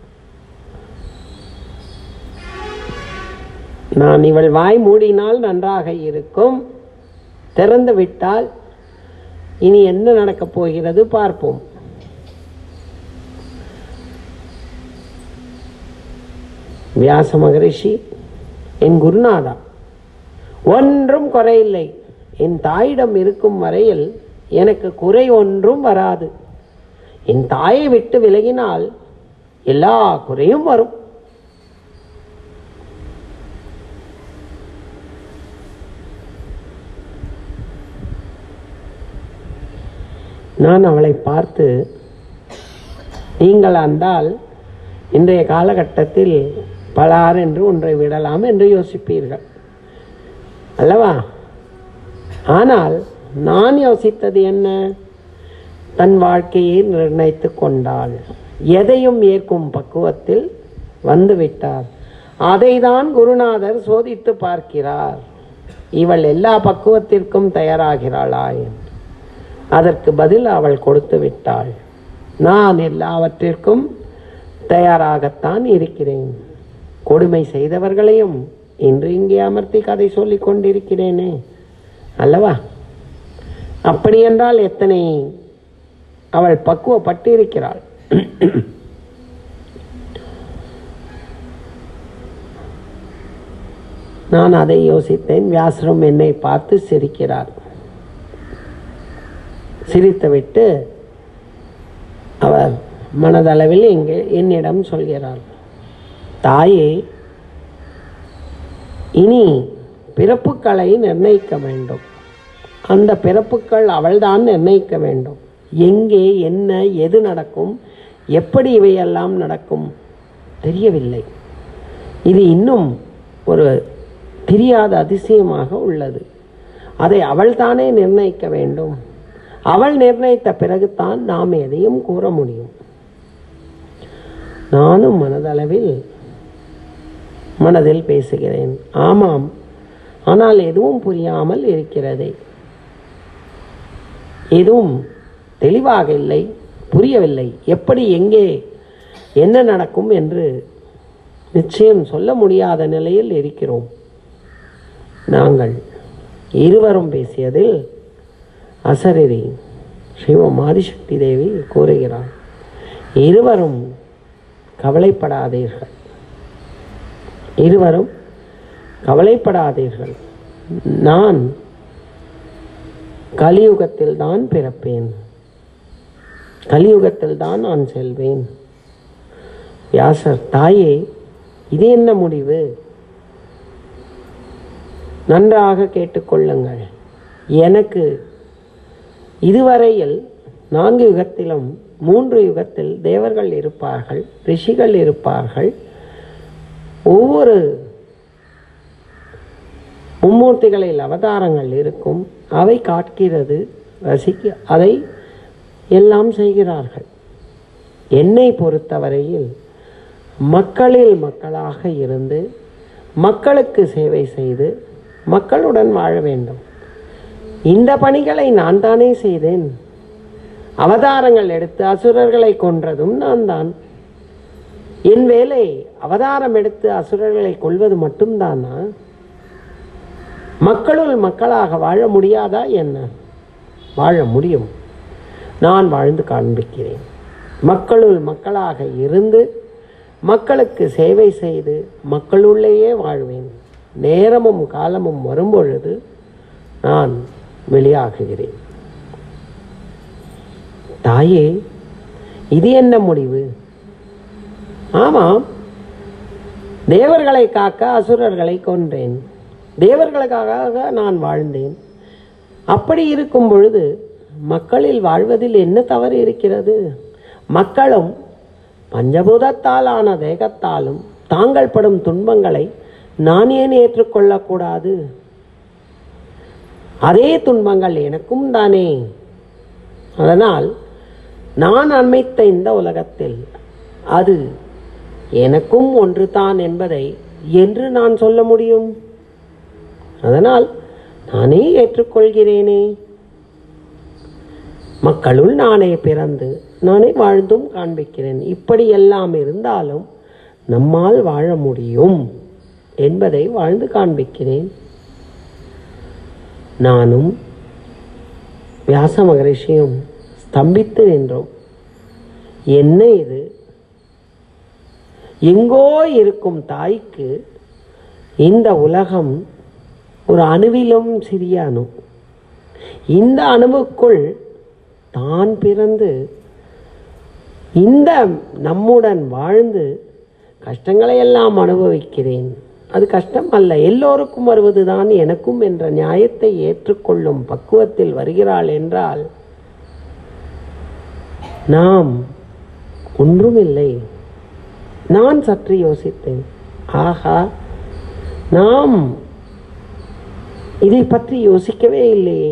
நான் இவள் வாய் மூடினால் நன்றாக இருக்கும் திறந்து விட்டால் இனி என்ன நடக்கப் போகிறது பார்ப்போம் வியாச மகரிஷி என் குருநாதா ஒன்றும் குறையில்லை என் தாயிடம் இருக்கும் வரையில் எனக்கு குறை ஒன்றும் வராது என் தாயை விட்டு விலகினால் எல்லா குறையும் வரும் நான் அவளை பார்த்து நீங்கள் அந்தால் இன்றைய காலகட்டத்தில் பலார் என்று ஒன்றை விடலாம் என்று யோசிப்பீர்கள் அல்லவா ஆனால் நான் யோசித்தது என்ன தன் வாழ்க்கையை நிர்ணயித்து கொண்டாள் எதையும் ஏற்கும் பக்குவத்தில் வந்துவிட்டார் அதைதான் குருநாதர் சோதித்து பார்க்கிறார் இவள் எல்லா பக்குவத்திற்கும் தயாராகிறாளா என்று அதற்கு பதில் அவள் கொடுத்து விட்டாள் நான் எல்லாவற்றிற்கும் தயாராகத்தான் இருக்கிறேன் கொடுமை செய்தவர்களையும் இன்று இங்கே அமர்த்தி கதை சொல்லிக் கொண்டிருக்கிறேனே அல்லவா அப்படி என்றால் எத்தனை அவள் பக்குவப்பட்டு இருக்கிறாள் நான் அதை யோசித்தேன் வியாசரும் என்னை பார்த்து சிரிக்கிறார் சிரித்துவிட்டு அவர் மனதளவில் இங்கே என்னிடம் சொல்கிறார் தாயே இனி பிறப்புகளை நிர்ணயிக்க வேண்டும் அந்த பிறப்புகள் அவள்தான் நிர்ணயிக்க வேண்டும் எங்கே என்ன எது நடக்கும் எப்படி இவையெல்லாம் நடக்கும் தெரியவில்லை இது இன்னும் ஒரு தெரியாத அதிசயமாக உள்ளது அதை அவள்தானே நிர்ணயிக்க வேண்டும் அவள் நிர்ணயித்த பிறகுதான் நாம் எதையும் கூற முடியும் நானும் மனதளவில் மனதில் பேசுகிறேன் ஆமாம் ஆனால் எதுவும் புரியாமல் இருக்கிறதே எதுவும் தெளிவாக இல்லை புரியவில்லை எப்படி எங்கே என்ன நடக்கும் என்று நிச்சயம் சொல்ல முடியாத நிலையில் இருக்கிறோம் நாங்கள் இருவரும் பேசியதில் அசரீரி சிவம் ஆதிசக்தி தேவி கூறுகிறார் இருவரும் கவலைப்படாதீர்கள் இருவரும் கவலைப்படாதீர்கள் நான் கலியுகத்தில் தான் பிறப்பேன் கலியுகத்தில் தான் நான் செல்வேன் வியாசர் தாயே இது என்ன முடிவு நன்றாக கேட்டுக்கொள்ளுங்கள் எனக்கு இதுவரையில் நான்கு யுகத்திலும் மூன்று யுகத்தில் தேவர்கள் இருப்பார்கள் ரிஷிகள் இருப்பார்கள் ஒவ்வொரு மும்மூர்த்திகளில் அவதாரங்கள் இருக்கும் அவை காட்கிறது ரசிக்க அதை எல்லாம் செய்கிறார்கள் என்னை பொறுத்தவரையில் மக்களில் மக்களாக இருந்து மக்களுக்கு சேவை செய்து மக்களுடன் வாழ வேண்டும் இந்த பணிகளை நான் தானே செய்தேன் அவதாரங்கள் எடுத்து அசுரர்களை கொன்றதும் நான் தான் என் வேலை அவதாரம் எடுத்து அசுரர்களை கொல்வது மட்டும்தானா மக்களுள் மக்களாக வாழ முடியாதா என்ன வாழ முடியும் நான் வாழ்ந்து காண்பிக்கிறேன் மக்களுள் மக்களாக இருந்து மக்களுக்கு சேவை செய்து மக்களுள்ளேயே வாழ்வேன் நேரமும் காலமும் வரும்பொழுது நான் வெளியாகுகிறேன் தாயே இது என்ன முடிவு ஆமாம் தேவர்களை காக்க அசுரர்களை கொன்றேன் தேவர்களுக்காக நான் வாழ்ந்தேன் அப்படி இருக்கும் பொழுது மக்களில் வாழ்வதில் என்ன தவறு இருக்கிறது மக்களும் பஞ்சபூதத்தால் ஆன தேகத்தாலும் தாங்கள் படும் துன்பங்களை நான் ஏன் ஏற்றுக்கொள்ளக்கூடாது அதே துன்பங்கள் எனக்கும் தானே அதனால் நான் அண்மைத்த இந்த உலகத்தில் அது எனக்கும் ஒன்று தான் என்பதை என்று நான் சொல்ல முடியும் அதனால் நானே ஏற்றுக்கொள்கிறேனே மக்களுள் நானே பிறந்து நானே வாழ்ந்தும் காண்பிக்கிறேன் இப்படி எல்லாம் இருந்தாலும் நம்மால் வாழ முடியும் என்பதை வாழ்ந்து காண்பிக்கிறேன் நானும் வியாச மகரிஷியும் ஸ்தம்பித்து நின்றோம் என்ன இது எங்கோ இருக்கும் தாய்க்கு இந்த உலகம் ஒரு அணுவிலும் சிறிய அணு இந்த அணுவுக்குள் தான் பிறந்து இந்த நம்முடன் வாழ்ந்து கஷ்டங்களை எல்லாம் அனுபவிக்கிறேன் அது கஷ்டம் அல்ல எல்லோருக்கும் வருவதுதான் எனக்கும் என்ற நியாயத்தை ஏற்றுக்கொள்ளும் பக்குவத்தில் வருகிறாள் என்றால் நாம் ஒன்றுமில்லை நான் சற்று யோசித்தேன் ஆஹா நாம் இதை பற்றி யோசிக்கவே இல்லையே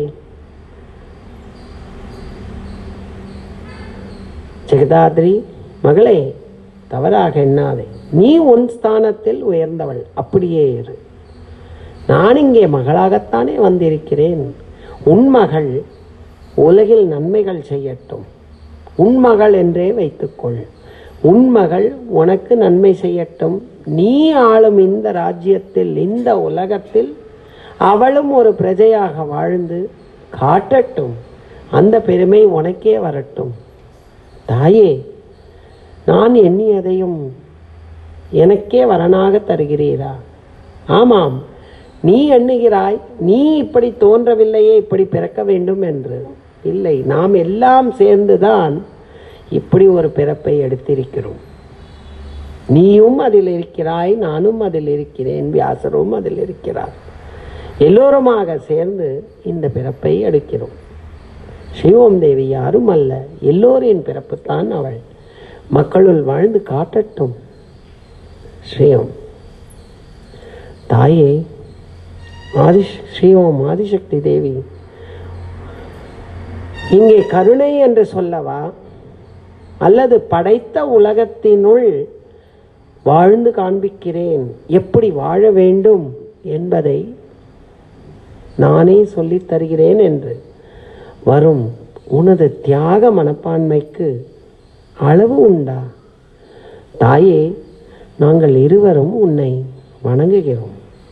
ஜெகதாத்ரி மகளே தவறாக எண்ணாதே நீ உன் ஸ்தானத்தில் உயர்ந்தவள் அப்படியே இரு நான் இங்கே மகளாகத்தானே வந்திருக்கிறேன் உன் மகள் உலகில் நன்மைகள் செய்யட்டும் உன் மகள் என்றே வைத்துக்கொள் உன் மகள் உனக்கு நன்மை செய்யட்டும் நீ ஆளும் இந்த ராஜ்யத்தில் இந்த உலகத்தில் அவளும் ஒரு பிரஜையாக வாழ்ந்து காட்டட்டும் அந்த பெருமை உனக்கே வரட்டும் தாயே நான் எண்ணியதையும் எனக்கே வரனாக தருகிறீரா ஆமாம் நீ எண்ணுகிறாய் நீ இப்படி தோன்றவில்லையே இப்படி பிறக்க வேண்டும் என்று இல்லை நாம் எல்லாம் சேர்ந்துதான் இப்படி ஒரு பிறப்பை எடுத்திருக்கிறோம் நீயும் அதில் இருக்கிறாய் நானும் அதில் இருக்கிறேன் வியாசரும் அதில் இருக்கிறார் எல்லோருமாக சேர்ந்து இந்த பிறப்பை எடுக்கிறோம் சிவம் தேவி யாரும் அல்ல எல்லோரின் பிறப்புத்தான் அவள் மக்களுள் வாழ்ந்து காட்டட்டும் ஸ்ரீயம் தாயே ஆதி ஸ்ரீஓம் ஆதிசக்தி தேவி இங்கே கருணை என்று சொல்லவா அல்லது படைத்த உலகத்தினுள் வாழ்ந்து காண்பிக்கிறேன் எப்படி வாழ வேண்டும் என்பதை நானே சொல்லித் தருகிறேன் என்று வரும் உனது தியாக மனப்பான்மைக்கு அளவு உண்டா தாயே நாங்கள் இருவரும் உன்னை வணங்குகிறோம்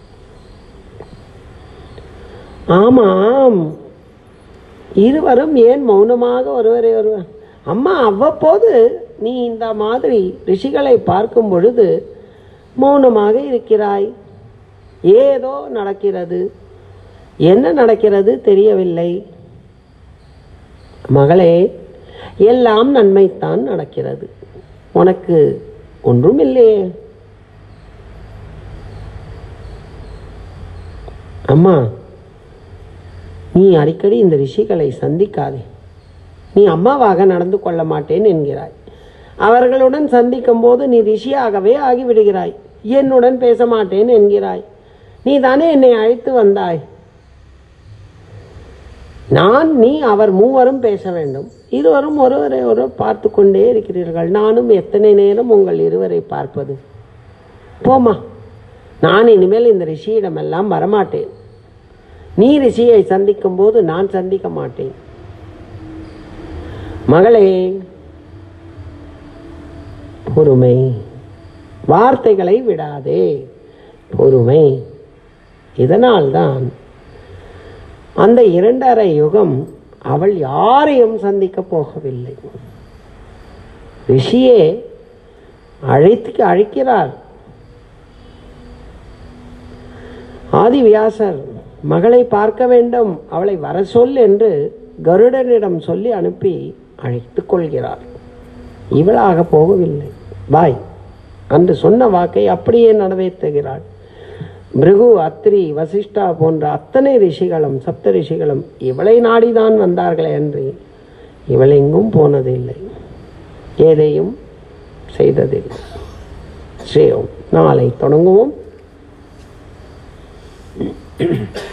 ஆமாம் இருவரும் ஏன் மௌனமாக ஒருவரை ஒருவர் அம்மா அவ்வப்போது நீ இந்த மாதிரி ரிஷிகளை பார்க்கும் பொழுது மௌனமாக இருக்கிறாய் ஏதோ நடக்கிறது என்ன நடக்கிறது தெரியவில்லை மகளே எல்லாம் நன்மைத்தான் நடக்கிறது உனக்கு ஒன்றும் இல்லையே அம்மா நீ அடிக்கடி இந்த ரிஷிகளை சந்திக்காதே நீ அம்மாவாக நடந்து கொள்ள மாட்டேன் என்கிறாய் அவர்களுடன் சந்திக்கும் போது நீ ரிஷியாகவே ஆகிவிடுகிறாய் என்னுடன் பேச மாட்டேன் என்கிறாய் நீ தானே என்னை அழைத்து வந்தாய் நான் நீ அவர் மூவரும் பேச வேண்டும் இருவரும் ஒருவரை ஒருவர் பார்த்து கொண்டே இருக்கிறீர்கள் நானும் எத்தனை நேரம் உங்கள் இருவரை பார்ப்பது போமா நான் இனிமேல் இந்த ரிஷியிடமெல்லாம் வரமாட்டேன் நீ ரிஷியை சந்திக்கும் போது நான் சந்திக்க மாட்டேன் மகளே பொறுமை வார்த்தைகளை விடாதே பொறுமை இதனால்தான் அந்த இரண்டரை யுகம் அவள் யாரையும் சந்திக்க போகவில்லை ரிஷியே அழைத்து அழைக்கிறார் ஆதிவியாசர் மகளை பார்க்க வேண்டும் அவளை வர சொல் என்று கருடனிடம் சொல்லி அனுப்பி அழைத்துக் கொள்கிறார் இவளாக போகவில்லை பாய் அன்று சொன்ன வாக்கை அப்படியே நடவேற்றுகிறாள் பிருகு அத்ரி வசிஷ்டா போன்ற அத்தனை ரிஷிகளும் சப்த ரிஷிகளும் இவளை நாடிதான் வந்தார்களே அன்று இவள் எங்கும் போனதில்லை எதையும் செய்ததில்லை ஸ்ரீ ஓம் நாளை தொடங்குவோம்